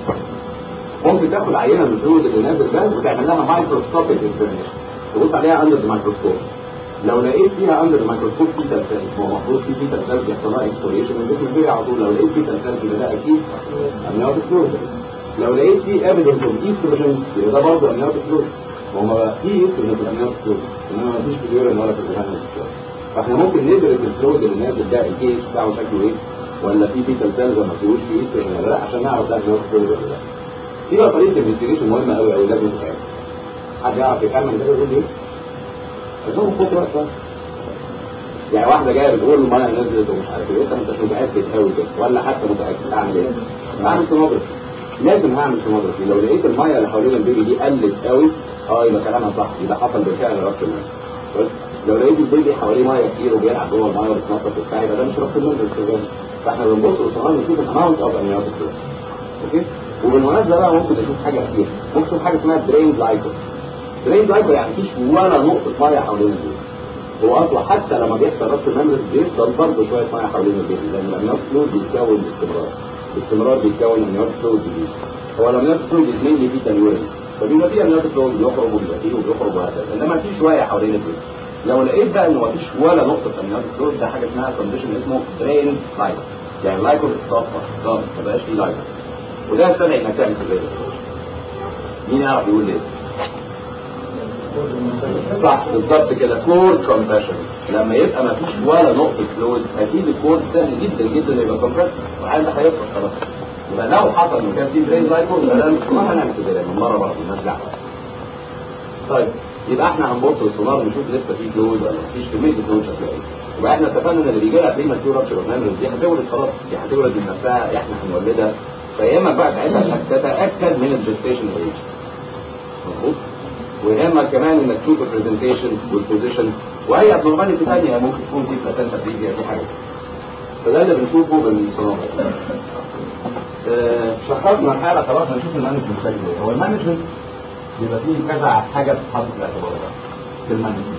ممكن تاخد عينه من الفلويد اللي نازل ده وتعمل لها مايكروسكوبيك اكزامينشن تبص عليها اندر الميكروسكوب لو لقيت فيها اندر الميكروسكوب في تلسلس ما هو المفروض في في تلسلس بيحصل لها اكسبوريشن من الجسم البيئي على طول لو لقيت في تلسلس يبقى ده اكيد امنيوتيك فلويد لو لقيت في ايفيدنس اوف ايستروجين يبقى ده برضه امنيوتيك فلويد وهم في ايستروجين في الامنيوتيك فلويد انما ما فيش في اليورين ولا في الفاجينا فاحنا ممكن ندرس الفلويد اللي نازل ده الكي اتش بتاعه شكله ايه ولا في في تلسلس ما فيهوش في ايستروجين ولا لا عشان نعرف ده امنيوتيك فلويد ولا لا في بقى طريقه انفستيجيشن مهمه قوي قوي لازم تتعمل حد يعرف يكمل ده يقول ايه؟ عايزهم خد وقت يعني واحده جايه بتقول الميه نزلت ومش عارف ايه انت مش متاكد قوي كده ولا حتى متاكد اعمل ايه؟ اعمل سونوجرافي لازم هعمل سونوجرافي لو لقيت الميه اللي حوالين البيبي دي قلت قوي اه يبقى كلامها صح يبقى حصل بالفعل ربط الميه لو لقيت البيبي حواليه ميه كتير وبيلعب جوه الميه وبيتنطط وبتاع يبقى ده مش ربط الميه فاحنا بنبص للسونار نشوف الاماونت اوف امنيوتيك اوكي وبالمناسبه بقى ممكن نشوف حاجه كتير ممكن نشوف حاجه اسمها درين لايكر درين لايكر يعني مفيش ولا نقطه ميه حوالين البيبي هو اصلا حتى لما بيحصل ربط الممرض بيفضل برضه شويه ميه حوالين البيبي لان الامنيوت فلويد بيتكون باستمرار باستمرار بيتكون امنيوت فلويد جديد هو الامنيوت فلويد اثنين اللي فيه تنويرين فبيبقى فيه امنيوت فلويد بيخرج وبيبقى فيه وبيخرج وهكذا انما في شويه حوالين البيبي لو لقيت بقى ان مفيش ولا نقطه امنيوت فلويد ده حاجه اسمها كونديشن اسمه درين لايكر يعني لايكر اتصفى خالص ما بقاش فيه لايكر وده يستدعي انك تعمل سيفير مين يعرف يقول ليه؟ صح بالظبط كده كورد كومبريشن لما يبقى ما فيش ولا نقطه فلويد اكيد الكورد سهل جدا جدا يبقى كومبريس والعيال ده هيفقد خلاص يبقى لو حصل انه كان في برين لايكور يبقى ده مش ما هنعمل كده من مره برضه مالناش دعوه طيب يبقى احنا هنبص للسونار نشوف لسه في فلويد ولا مفيش كميه فلويد شكلها ايه يبقى احنا اتفقنا ان اللي بيجي لها بريما تيور رابشر اوف دي هتولد خلاص دي هتولد من نفسها احنا هنولدها فيهمك بقى ساعتها انك تتاكد من الجستيشن ايج مظبوط ويهمك كمان انك تشوف البرزنتيشن والبوزيشن وهي ابنورماليتي ثانيه ممكن تكون في بلاتنتا بريجيا دي حاجه فده اللي بنشوفه بالسونوجرافي آه شخصنا الحاله خلاص هنشوف المانجمنت شكله ايه هو المانجمنت بيبقى فيه كذا حاجه بتتحط في الاعتبار في المانجمنت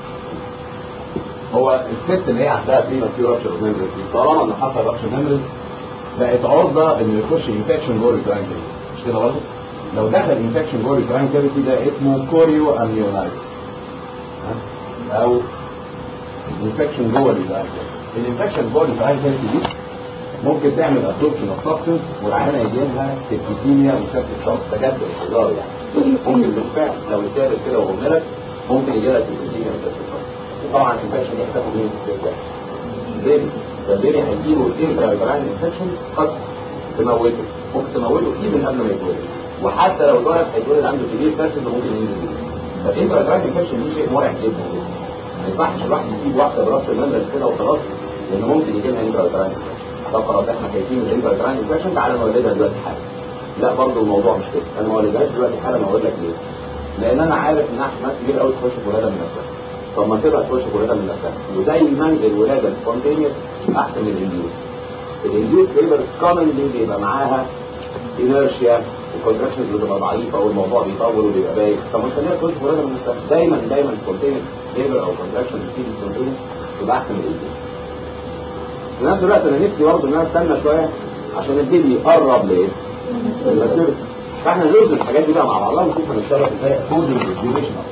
هو الست اللي هي عندها بري ماتيور رابشر ميموريز طالما ان حصل رابشر ميموريز بقت عرضه انه يخش انفكشن جوه الجراين مش كده برضه؟ لو دخل انفكشن جوه الجراين كافيتي ده اسمه كوريو امنيونايتس او انفكشن جوه الجراين الانفكشن جوه الجراين كافيتي دي ممكن تعمل ابسوربشن اوف توكسنز والعينه يجي لها سيبتيميا وسبتيك شوكس بجد انتظار يعني ممكن بالفعل لو اتثابت كده وقلنا لك ممكن يجي لها سيبتيميا وسبتيك شوكس وطبعا الانفكشن دي هتاخد منه في السيل بيبي فالبيبي هيجيله انتراجراين انفكشن قد تموته ممكن تموته ايفن قبل ما يتولد وحتى لو اتولد هيتولد عنده كبير فاشل ممكن ينزل بيه فالانتراجراين انفكشن دي شيء مرعب جدا جدا ما يصحش الواحد يسيب واحده براسه المنزل كده وخلاص لان ممكن يجي لها انتراجراين طب خلاص احنا خايفين من الانتراجراين انفكشن تعالى نولدها دلوقتي حالا لا برضه الموضوع مش كده انا ما ولدهاش دلوقتي حالا اقول لك ليه لان انا عارف انها احتمال كبير قوي تخش في ولاده من نفسها طب ما تبقى تخش الولاده من نفسها ودايما الولاده السبونتينيوس احسن من الانديوس الانديوس ليبر كومنلي بيبقى معاها انرشيا والكونتراكشنز بتبقى ضعيفه والموضوع بيطول وبيبقى بايخ طب ما تخليها تخش الولاده من نفسها دايما دايما سبونتينيوس ليبر او كونتراكشنز بتيجي سبونتينيوس تبقى احسن من الانديوس في نفس الوقت انا نفسي برضه ان انا استنى شويه عشان البيبي يقرب لايه؟ للماتيريال فاحنا نوزن الحاجات دي بقى مع بعضها ونشوف هنتصرف ازاي اكوردنج للديوريشن اوف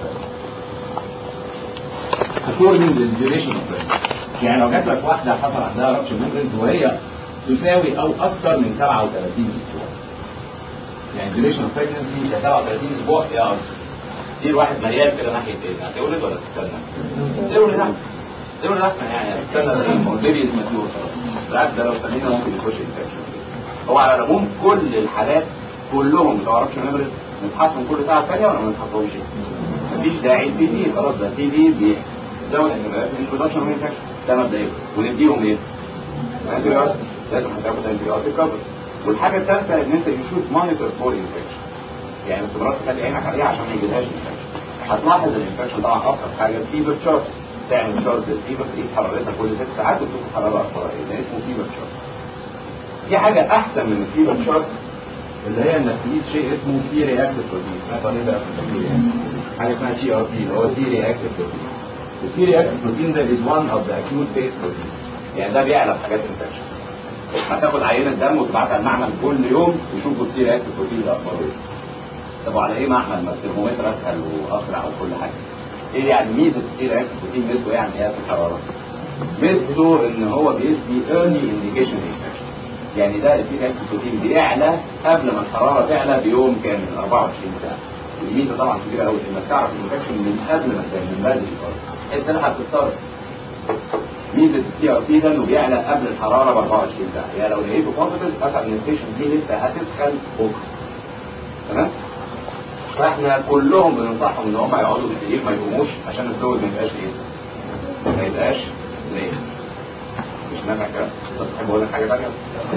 اكوردنج للديوريشن اوف يعني لو جات لك واحده حصل عندها رابشر ميمبرينز وهي تساوي او اكثر من 37 اسبوع يعني الديوريشن اوف بريجنسي يا 37 اسبوع يا اكثر في الواحد مليان كده ناحيه ايه؟ هتولد ولا تستنى؟ تولد احسن تولد احسن يعني تستنى لما البيبي ماتيور خلاص بالعكس ده لو استنينا ممكن يخش انفكشن هو على العموم كل الحالات كلهم بتوع رابشر ميمبرينز نتحطهم كل ساعه ثانيه ولا ما نتحطهمش؟ مفيش داعي البي دي خلاص ده البي دي بيزود انتباهات الانترودكشن والانفكشن ده مبدئيا ونديهم ايه؟ انتبيوتيك لازم هتاخد انتبيوتيك كفر والحاجه الثالثه ان انت يشوف مونيتور فور انفكشن يعني استمرار تخلي عينك عليها عشان ما يجيلهاش انفكشن هتلاحظ الانفكشن طبعا ابسط حاجه الفيبر شارت تعمل شارت للفيبر تقيس حرارتها كل ست ساعات وتشوف الحراره اخبارها ايه ده اسمه فيبر شارت في حاجه احسن من الفيبر شارت اللي هي انك تقيس شيء اسمه سي رياكتيف بروتين سمعت عن ايه ده حاجه اسمها سي ار بي اللي هو سي رياكتيف بروتين السي رياكتيف بروتين ده is one of the acute phase proteins يعني ده بيعلى في حاجات انفكشن هتاخد عينه دم وتبعتها المعمل كل يوم يشوفوا السي رياكتيف بروتين ده اخباره ايه طب وعلى ايه معمل ما الترمومتر اسهل واسرع وكل حاجه ايه يعني ميزه السي رياكتيف بروتين ميزته ايه عن قياس الحراره ميزته ان هو بيدي early indication infection يعني ده السي رياكتيف بروتين بيعلى قبل ما الحراره تعلى بيوم كامل 24 ساعه الميزه طبعا كبيره قوي انك تعرف الانفكشن من قبل ما تعمل من بدري خالص انت اللي هتتصرف ميزه السي ار بي ده انه بيعلى قبل الحراره ب 24 ساعه يعني لو لقيته بوزيتيف قطع الانفكشن دي لسه هتسخن بكره تمام فاحنا كلهم بننصحهم ان هم يقعدوا بالسرير ما يقوموش عشان الفلويد ما يبقاش ايه ما يبقاش ليه مش نافع كده طب تحب اقول لك حاجه ثانيه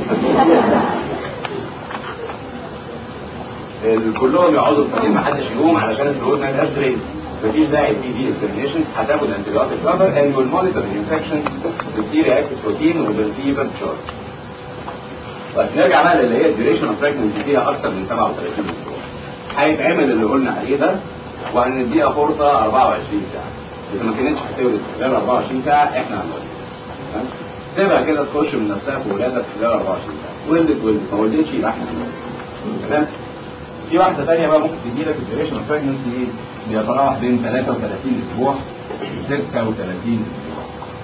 كلهم يقعدوا في السرير ما حدش يقوم علشان الفلويد ما يبقاش درين مفيش داعي في دي انفلاميشن هتاخد انتيبيوتيك كفر اند ويل مونيتور الانفكشن بالسي رياكتيف بروتين وبالفيبر تشارت طيب نرجع بقى اللي هي الديوريشن اوف بريجنسي فيها اكتر من 37 اسبوع هيتعمل اللي قلنا عليه ده وهنديها فرصه 24 ساعه اذا ما كانتش هتولد خلال 24 ساعه احنا هنولد تبقى كده تخش من نفسها في ولادك خلال 24 ساعه ولدت ولدت ما ولدتش يبقى احنا هنولد تمام في واحده ثانيه بقى ممكن تجي لك الديوريشن اوف بريجنسي بيتراوح بين 33 اسبوع و 36 اسبوع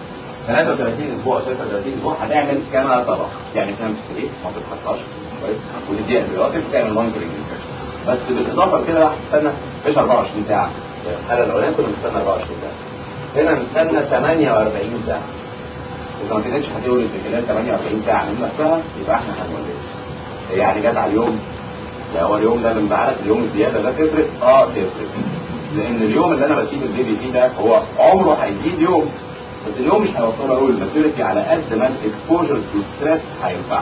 33 اسبوع 36 اسبوع هتعمل كما سبق يعني تنام في السرير ما تتحطاش كويس وتديها انتبيوتيك وتعمل مونيتورنج بس بالاضافه لكده بقى هتستنى مش 24 ساعه الحاله الاولانيه كنا بنستنى 24 ساعه هنا بنستنى 48 ساعه اذا ما كانتش هتولد في خلال 48 ساعه من نفسها يبقى احنا هنولد يعني جت على اليوم لا هو اليوم ده من بعدك اليوم الزياده ده تفرق اه تفرق لان اليوم اللي انا بسيب البيبي فيه ده هو عمره هيزيد يوم بس اليوم مش هيوصله قوي الماتيوريتي على قد ما الاكسبوجر تو ستريس هينفعه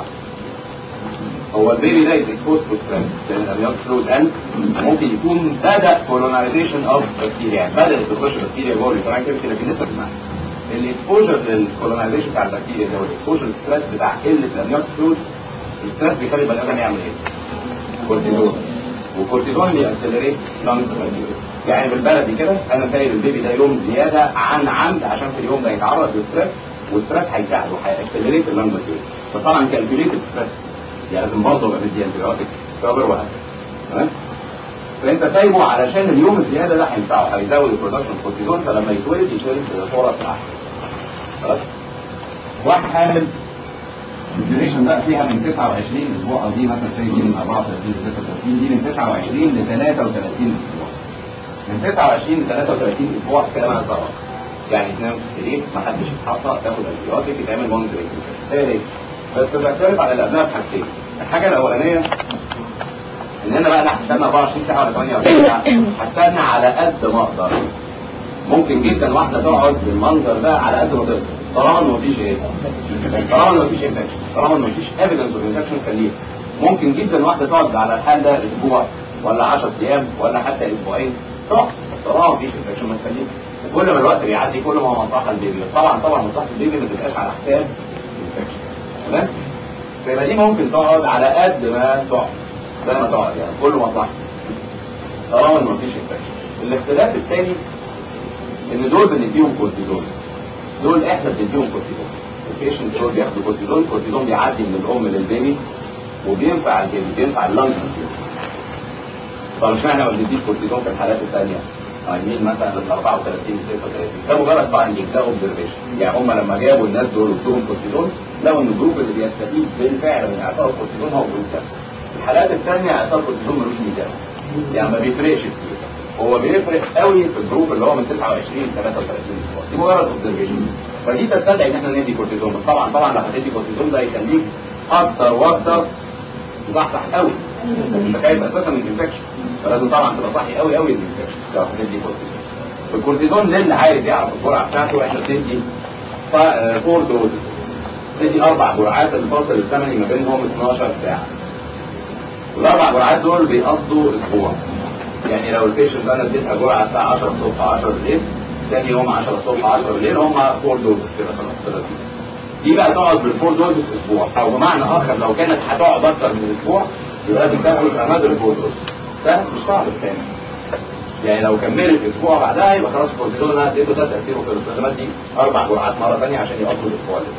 هو البيبي ده اكسبوز تو ستريس لان الاميون فلويد قل ممكن يكون بدا كولونايزيشن اوف بكتيريا يعني بدات تخش بكتيريا جوه الفرانك لكن لسه بتسمع الاكسبوجر للكولونايزيشن بتاع البكتيريا ده والاكسبوجر ستريس بتاع قله الاميون فلويد الستريس بيخلي البني ادم يعمل ايه؟ كورتيزون والكورتيزون بيأكسلريت لانج يعني بالبلدي كده انا سايب البيبي ده يوم زياده عن عمد عشان في اليوم ده يتعرض للستريس والستريس هيساعده هيأكسلريت اللانج بس طبعا كالكوليتد ستريس يعني لازم برضه ابقى مدي انتبيوتيك كفر وهكذا تمام فانت سايبه علشان اليوم الزياده ده هينفعه هيزود البرودكشن كورتيزون فلما يتولد يتولد بصوره احسن خلاص واحد حامل الديوريشن بقى فيها من 29 اسبوع او دي مثلا زي دي من 34 ل 36 دي من 29 ل 33 اسبوع من 29 ل 33 اسبوع كما سبق يعني تنام في السرير ما حدش يتحصى تاخد انتيبيوتيك يتعمل مونيتورنج هي بس بختلف على اللي قبلها بحاجتين الحاجه الاولانيه ان انا بقى لا هستنى 24 ساعه ولا 48 ساعه هستنى على قد ما اقدر ممكن جدا واحده تقعد بالمنظر ده على قد ما تقدر طالما ما فيش ايه طالما ما فيش انفكشن طالما ما فيش ايفيدنس اوف انفكشن خليها ممكن جدا واحده تقعد على الحال ده اسبوع ولا 10 ايام ولا حتى اسبوعين تقعد طالما ما فيش انفكشن ما تخليها كل ما الوقت بيعدي كل ما هو مصلحه البيبي بس طبعا طبعا مصلحه البيبي ما تبقاش على حساب الانفكشن تمام فيبقى دي ممكن تقعد على قد ما تقعد زي ما تقعد يعني كل مصلحه طالما ما فيش انفكشن الاختلاف الثاني ان دول بنديهم كورتيزون دول احنا بنديهم كورتيزون البيشنت دول بياخدوا كورتيزون الكورتيزون بيعدي من الام للبيبي وبينفع البيبي بينفع اللنج طب مش احنا ما بنديش كورتيزون في الحالات الثانيه عايزين مثلا ال 34 36 ده مجرد فايندنج ده اوبزرفيشن يعني هم لما جابوا الناس دول وادوهم كورتيزون لقوا ان الجروب اللي بيستفيد بالفعل من اعطاء الكورتيزون هو جروب ده الحالات الثانيه اعطاء الكورتيزون ملوش ميزان يعني ما بيفرقش كتير هو بيفرق قوي في الجروب اللي هو من 29 ل 33 اسبوع دي مجرد اوبزرفيشن فدي تستدعي ان احنا ندي كورتيزون طبعا طبعا لو هتدي كورتيزون ده هيخليك اكتر واكتر صحصح قوي انت خايف اساسا من الانفكشن فلازم طبعا تبقى صحي قوي قوي من الانفكشن لو هتدي كورتيزون الكورتيزون للي عايز يعرف الجرعه بتاعته احنا بندي فور دوزز بندي اربع جرعات الفاصل الزمني ما بينهم 12 ساعه والاربع جرعات دول بيقضوا اسبوع يعني لو البيشنت انا اديتها جرعه الساعه 10 الصبح 10 بالليل ثاني يوم 10 الصبح 10 بالليل هم فور دوزز كده خلاص كده دي بقى تقعد بالفور دوزز اسبوع او بمعنى اخر لو كانت هتقعد اكتر من اسبوع يبقى لازم تاخد انذر فور دوز ده مش صعب الثاني يعني لو كملت اسبوع بعدها يبقى خلاص الكورتيزون اللي انا اديته ده تاثيره في الاستخدامات دي اربع جرعات مره ثانيه عشان يقضوا الاسبوع ده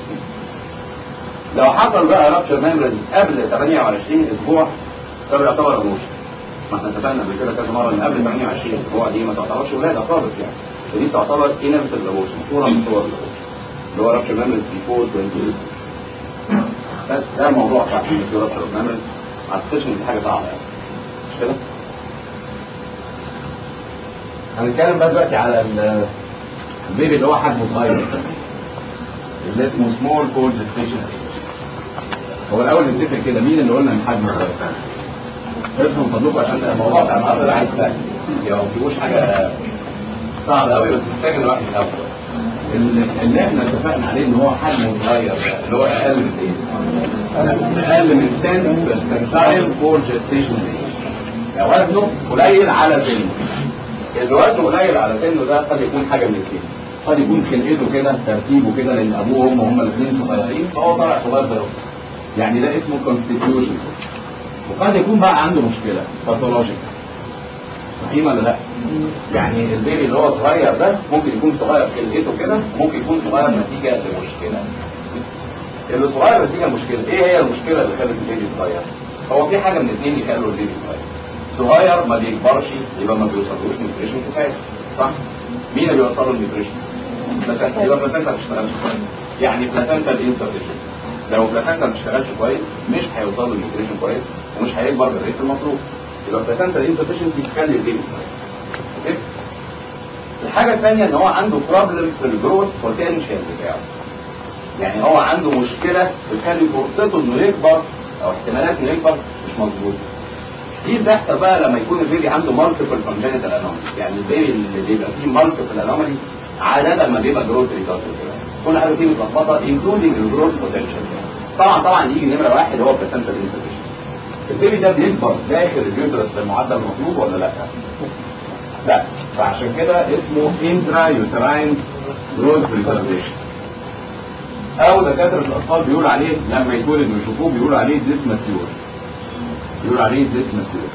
لو حصل بقى رابشر ميموريز قبل 28 اسبوع ده بيعتبر ايموشن ما احنا اتفقنا قبل كده كذا مره ان قبل 28 اسبوع دي ما تعتبرش ولاده خالص يعني ودي تعتبر انيفيتال ايموشن صوره من صور الايموشن اللي هو رابشر ميموريز بيفور 28 بس ده الموضوع بتاع رابشر ميموريز ما اعتقدش ان دي حاجه صعبه يعني مش كده؟ هنتكلم بقى دلوقتي على البيبي اللي هو حجمه صغير اللي اسمه سمول كول جستيشن هو الاول نتفق كده مين اللي قلنا ان حجمه صغير اسمه من فضلكم عشان الموضوع بتاع النهارده ده عايز فهم يعني ما فيهوش حاجه صعبه قوي بس محتاج ان الواحد يفهم اللي احنا اتفقنا عليه ان هو حجمه صغير ده اللي هو اقل من ايه؟ اقل من 10 percentile for gestation يعني وزنه قليل على سنه اللي وزنه قليل على سنه ده قد يكون حاجه من الاثنين قد يكون خلقته كده ترتيبه كده لان ابوه وامه هما الاثنين صغيرين فهو طالع صغير زيهم يعني ده اسمه constitution وقد يكون بقى عنده مشكله باثولوجيك صحيح ولا لا؟ يعني البيبي اللي هو صغير ده ممكن يكون صغير خلقته كده ممكن يكون صغير نتيجه لمشكله اللي صغير نتيجه لمشكله ايه هي المشكله اللي خلت البيبي صغير؟ هو في حاجه من الاثنين يخلوا البيبي صغير صغير ما بيكبرش يبقى ما بيوصلوش نيوتريشن كفايه صح؟ مين اللي بيوصله النيوتريشن؟ بلاسنتا يبقى بلاسنتا ما بتشتغلش كويس يعني بلاسنتا انسفشنت لو بلاسنتا ما بتشتغلش كويس مش هيوصل له النيوتريشن كويس ومش هيكبر بالريت المطلوب يبقى بلاسنتا انسفشنسي تخلي البيبي اوكي الحاجه الثانيه ان هو عنده بروبلم في الجروث بوتنشال بتاعه يعني هو عنده مشكله بتخلي فرصته انه يكبر او احتمالات انه يكبر مش مظبوطه دي بتحصل بقى لما يكون البيبي عنده مالتيبل كونجنتال انوماليز يعني البيبي اللي بيبقى فيه مالتيبل انوماليز عاده ما بيبقى جروث ريتاردد كل حاجه فيه متلخبطه انكلودنج الجروث بوتنشال طبعا طبعا يجي نمره واحد هو بلاسنتا انسفشنسي البيبي ده بيكبر داخل اليوترس بالمعدل المطلوب ولا لا؟ لا فعشان كده اسمه انترا يوتراين جروث ريتارديشن او دكاتره الاطفال بيقول عليه لما يتولد ويشوفوه بيقولوا عليه ديسماتيور بيقول عليه ديسماتيور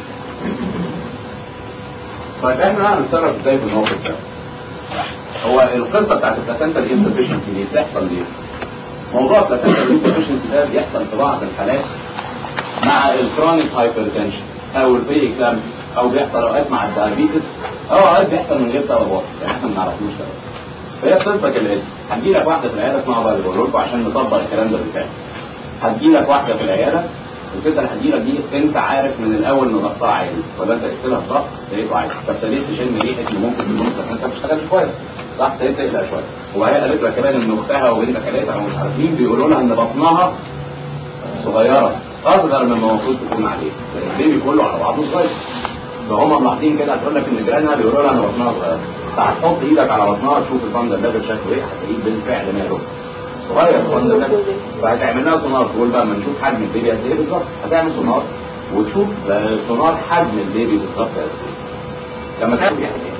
طيب احنا هنتصرف ازاي في الموقف ده؟ هو القصه بتاعت البلاسنتا انسفشنسي دي بتحصل ليه؟ موضوع البلاسنتا انسفشنسي ده بيحصل في بعض الحالات مع الكرونيك هايبرتنشن او البي اكلامس او بيحصل اوقات مع الدايابيتس او اوقات بيحصل من غير سبب واضح يعني احنا ما نعرفوش سبب فهي القصه كالاتي هتجي لك واحده في العياده اسمها بقى اللي بقول لكم عشان نطبق الكلام ده بالفعل هتجي لك واحده في العياده الست اللي هتجي لك دي انت عارف من الاول ان ضغطها عالي ولا انت قلت لها الضغط لقيته عالي فابتديت تشم ريحه ان ممكن تكون بس انت ما بتشتغلش كويس صح ابتديت تقلق شويه وهي قالت لك كمان ان اختها وبنت خالتها او مش عارفين بيقولوا لها ان بطنها صغيره اصغر مما المفروض تكون عليه لان البيبي كله على بعضه صغير فهم ملاحظين كده هتقول لك ان جيرانها بيقولوا لها ان بطنها صغير فهتحط ايدك على بطنها تشوف الفندق ليفل شكله ايه هتلاقيه بالفعل ماله صغير الفندق ليفل فهتعمل لها سونار تقول بقى ما نشوف حجم البيبي قد ايه بالظبط هتعمل سونار وتشوف سونار حجم البيبي بالظبط قد ايه لما تعمل يعني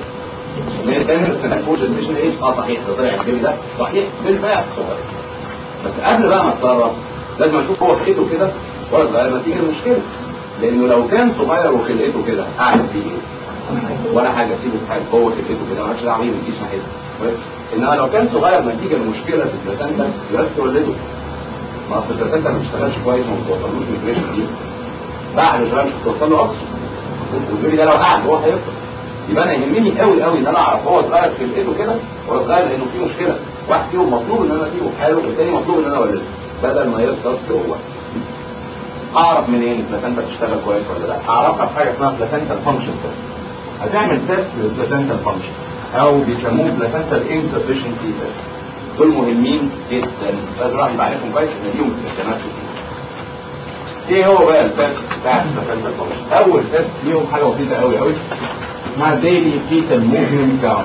من الثاني بس انك فوز الديشن ايه اه صحيح ده طلع البيبي ده صحيح بالفعل صغير بس قبل بقى ما اتصرف لازم اشوف هو خلقته كده ولا صغير نتيجه المشكله لانه لو كان صغير وخلقته كده اعمل فيه ايه؟ ولا حاجه سيبه في حاجه هو خلقته كده مالكش دعوه بيه ما تجيش ناحيته كويس؟ انما لو كان صغير نتيجه لمشكله في البلاسنتا يبقى تولده ما اصل البلاسنتا ما بتشتغلش كويس وما بتوصلوش نيوتريشن دي بعد شويه مش بتوصل له اكسجين والبيبي ده لو قعد هو هيفطس يبقى انا يهمني قوي قوي ان انا اعرف هو صغير في خلقته كده ولا صغير لانه في مشكله واحد فيهم مطلوب ان انا اسيبه في حاله والتاني مطلوب ان انا اولده بدل ما يفطس هو اعرف منين البلاسنتا بتشتغل كويس ولا لا اعرفها بحاجه اسمها بلاسنتا فانكشن تيست هتعمل تيست للبلاسنتا فانكشن او بيسموه بلاسنتا انسفشنسي تيست دول مهمين جدا لازم الواحد يبقى عارفهم كويس ان ليهم استخدامات كتير ايه هو بقى التيست بتاع البلاسنتا فانكشن اول تيست ليهم حاجه بسيطه قوي قوي اسمها ديلي فيتال موفمنت كاونت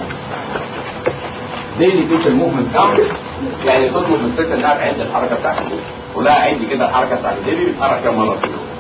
ديلي فيتال موفمنت كاونت يعني تطلب من الست انها تعد الحركه بتاعت الجسم ولا عد كده الحركه بتاعت البيبي بيتحرك كام مره في اليوم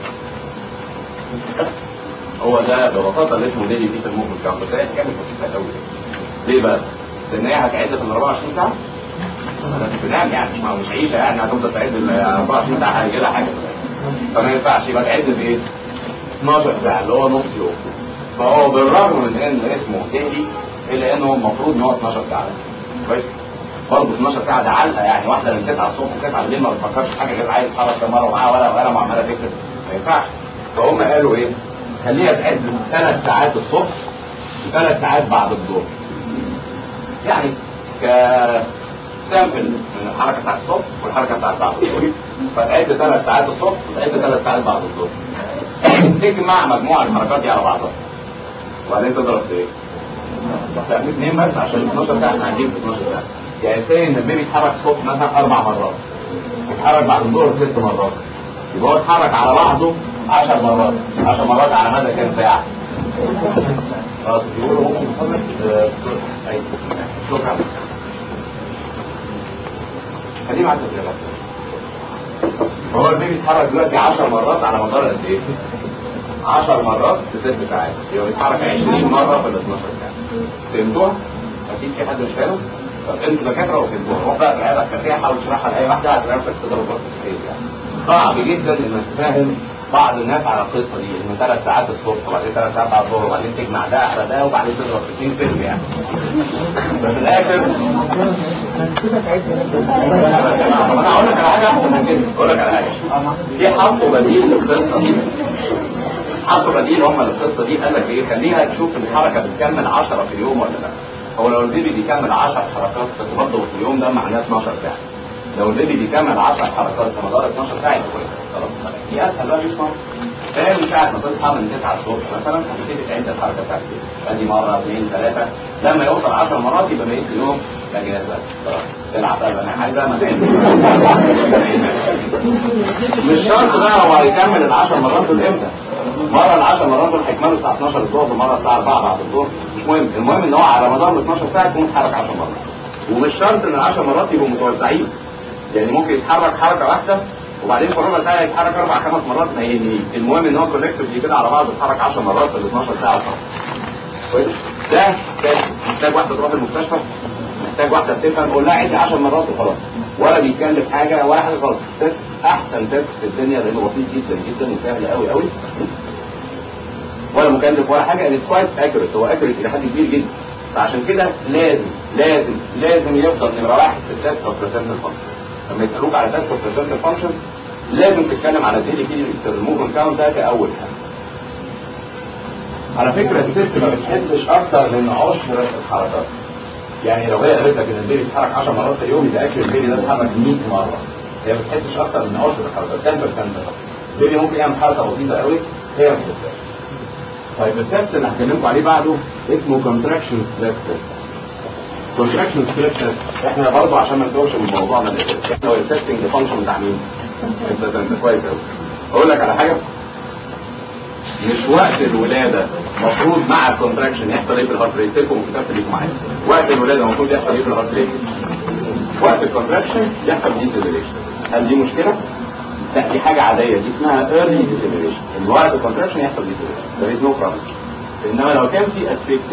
هو ده ببساطه اللي اسمه ديلي فيتال موفمنت كاونت بس هي حاجه بسيطه قوي ليه بقى؟ لان هي هتعد في ال 24 ساعه انا مش بنام يعني مش مش عيشه يعني هتفضل تعد ال 24 ساعه هيجي لها حاجه فما ينفعش يبقى تعد بايه؟ 12 ساعه اللي هو نص يوم فهو بالرغم من ان اسمه ديلي الا انه المفروض ان هو 12 ساعه كويس برضه 12 ساعه ده علقه يعني واحده من 9 الصبح ل 9 بالليل ما بتفكرش في حاجه غير عايز تتحرك كام مره ومعاها ولا ولا عماله تكتب ما ينفعش فهم قالوا ايه؟ خليها تعد ثلاث ساعات الصبح وثلاث ساعات بعد الظهر يعني ك سامبل من الحركه بتاعت الصبح والحركه بتاعت بعد الظهر فتعد ثلاث ساعات الصبح وتعد ثلاث ساعات بعد الظهر تجمع مجموع الحركات دي على بعضها وبعدين تضرب في ايه؟ لا اثنين بس عشان 12 ساعه احنا قاعدين في 12 ساعه يعني سي ان البيبي يتحرك الصبح مثلا اربع مرات يتحرك بعد الظهر ست مرات يبقى هو اتحرك على بعضه 10 مرات 10 مرات على مدى كام ساعه؟ خلاص بيقولوا ممكن نحط ايوه شكرا خليه معاك الزيارات هو البيبي يتحرك دلوقتي 10 مرات على مدار قد ايه؟ 10 مرات في 6 ساعات يبقى بيتحرك 20 مره في ال 12 ساعه فهمتوها؟ اكيد في حد مش فاهم؟ طب انتوا دكاتره وفهمتوها روح بقى العياده الخارجيه حاول تشرحها لاي واحده هتلاقي نفسك تضرب راسك في الحيط يعني صعب جدا انك تفهم بعض الناس على القصه دي انه ثلاث ساعات الصبح وبعدين ثلاث ساعات بعد الظهر وبعدين تجمع ده على ده وبعدين تضرب في اثنين فيلم يعني ففي الاخر طب انا هقول لك على حاجه احسن من كده اقول لك على حاجه في حطوا بديل للقصه دي حطوا بديل هم للقصه دي قال لك ايه خليها تشوف الحركه بتكمل 10 في اليوم ولا لا هو لو البيبي بيكمل 10 حركات بس برضه في اليوم ده معناه 12 ساعه لو البيبي بيكمل 10 حركات في مدار 12 ساعه يبقى كويس خلاص دي اسهل بقى مش مهم فهي من ساعه ما تصحى من 9 الصبح مثلا هتبتدي تعد الحركه بتاعتك ادي مره اثنين ثلاثه لما يوصل 10 مرات يبقى بقيت اليوم اجازه خلاص تلعب بقى انا عايزه ما تعد مش شرط بقى هو هيكمل ال 10 مرات دول امتى مرة ال 10 مرات دول هيكملوا الساعة 12 الظهر ومرة الساعة 4 بعد الظهر مش مهم المهم ان هو على مدار ال 12 ساعة يكون اتحرك 10 مرات ومش شرط ان ال 10 مرات يبقوا متوزعين يعني ممكن يتحرك حركة واحدة وبعدين في ربع ساعة يتحرك أربع خمس مرات ما يهمنيش المهم ان هو كولكتيف كده على بعض يتحرك 10 مرات في ال 12 ساعة الفقط كويس ده ده محتاج واحدة تروح المستشفى محتاج واحدة بتفهم قول لها عدي 10 مرات وخلاص ولا بيتكلف حاجة ولا حاجة خالص تست أحسن تست في الدنيا لأنه بسيط جدا جدا وسهل قوي قوي ولا مكلف ولا حاجة اتس كويس اكيوريت هو اكيوريت إلى حد كبير جدا فعشان كده لازم لازم لازم يفضل نمرة واحد في التست اوف بريزنتال فانكشن لما يسألوك على تست اوف بريزنتال فانكشن لازم تتكلم على الديلي كيلو الموفمنت كاونت ده كأول حاجة على فكرة الست ما بتحسش أكتر من عشر الحركات يعني لو هي قالت لك ان البيبي بيتحرك 10 مرات في اليوم يبقى اكل البيبي ده اتحرك 100 مره هي ما بتحسش اكتر من 10 حركات 10% البيبي ممكن يعمل حركه بسيطه قوي هي ما بتحسش طيب التست اللي هكلمكم عليه بعده اسمه كونتراكشن ستريس تيست كونتراكشن ستريس تيست احنا برضه عشان ما نتوهش من موضوعنا ده احنا هو التستنج فانكشن بتاع مين؟ انت انت كويس قوي اقول لك على حاجه مش وقت الولادة المفروض مع الكونتراكشن يحصل ايه في الهارت ريت سيبكم كتابة ليكم معايا وقت الولادة المفروض يحصل ايه في الهارت ريت وقت الكونتراكشن يحصل ديسيلريشن هل دي مشكلة؟ لا دي حاجة عادية دي اسمها early deceleration ان وقت الكونتراكشن يحصل ديسيلريشن there is no problem انما لو كان في اسفيكسيا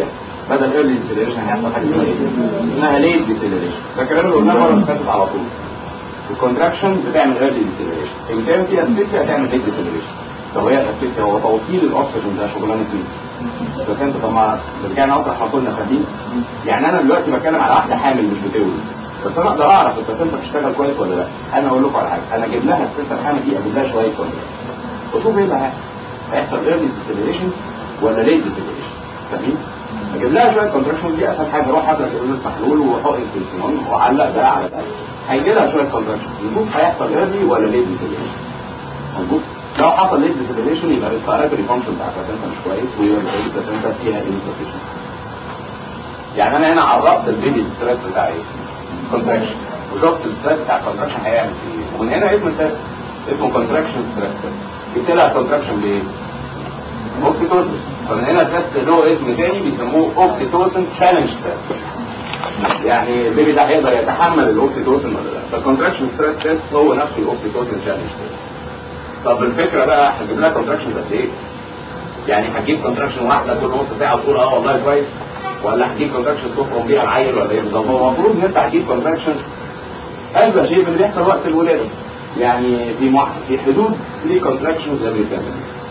بدل ايرلي ديسيلريشن هيحصل حاجه اسمها ايه؟ اسمها ليت ديسيلريشن ده الكلام اللي قلناه المره اللي فاتت على طول الكونتراكشن بتعمل ايرلي ديسيلريشن امتى في اسفيكسيا هتعمل ليت ديسيلريشن طب هي الاسفيكسيا هو توصيل الاكسجين ده شغلانه مين؟ بس انت طب ما رجعنا اطرح ما كنا خارجين يعني انا دلوقتي بتكلم على واحده حامل مش بتولد بس انا اقدر اعرف البلاسنتا بتشتغل كويس ولا لا انا اقول لكم على حاجه انا اجيب لها الست الحامل دي اجيب لها شويه كونتراكشن وشوف ايه اللي هيحصل هيحصل ايرلي ديسيلريشن ولا ليت ديسيلريشن فاهمين؟ اجيب لها شويه كونتراكشن دي اسهل حاجه اروح اضرب ازازه محلول وحقن تليفون واعلق ده على ده هيجي لها شويه كونتراكشن نشوف هيحصل ايرلي ولا ليت ديسيلريشن مظبوط لو حصل ليت ديسيلريشن يبقى الريسبيراتوري فانكشن بتاع البلاسنتا مش كويس ويبقى البلاسنتا فيها انسفيشن يعني انا هنا عرفت البيبي ستريس بتاع ايه؟ كونتراكشن وشفت الستريس بتاع الكونتراكشن هيعمل ايه ومن هنا اسم التست اسمه كونتراكشن ستريس جبت لها كونتراكشن بايه؟ اوكسيتوسن فمن هنا تست له اسم تاني بيسموه اوكسيتوسن تشالنج تيست يعني البيبي ده هيقدر يتحمل الاوكسيتوسن ولا لا فالكونتراكشن ستريس تيست هو نفسه الاوكسيتوسن تشالنج تيست طب الفكره بقى هتجيب لها كونتراكشن قد ايه؟ يعني هتجيب كونتراكشن واحده كل نص ساعه وتقول اه والله كويس ولا هتجيب كونتراكشن تخرج بيها العيل ولا ايه بالظبط هو المفروض ان انت هتجيب كونتراكشن اغلى شيء من اللي بيحصل وقت الولاده يعني في مع... في حدود 3 كونتراكشنز every 10 minutes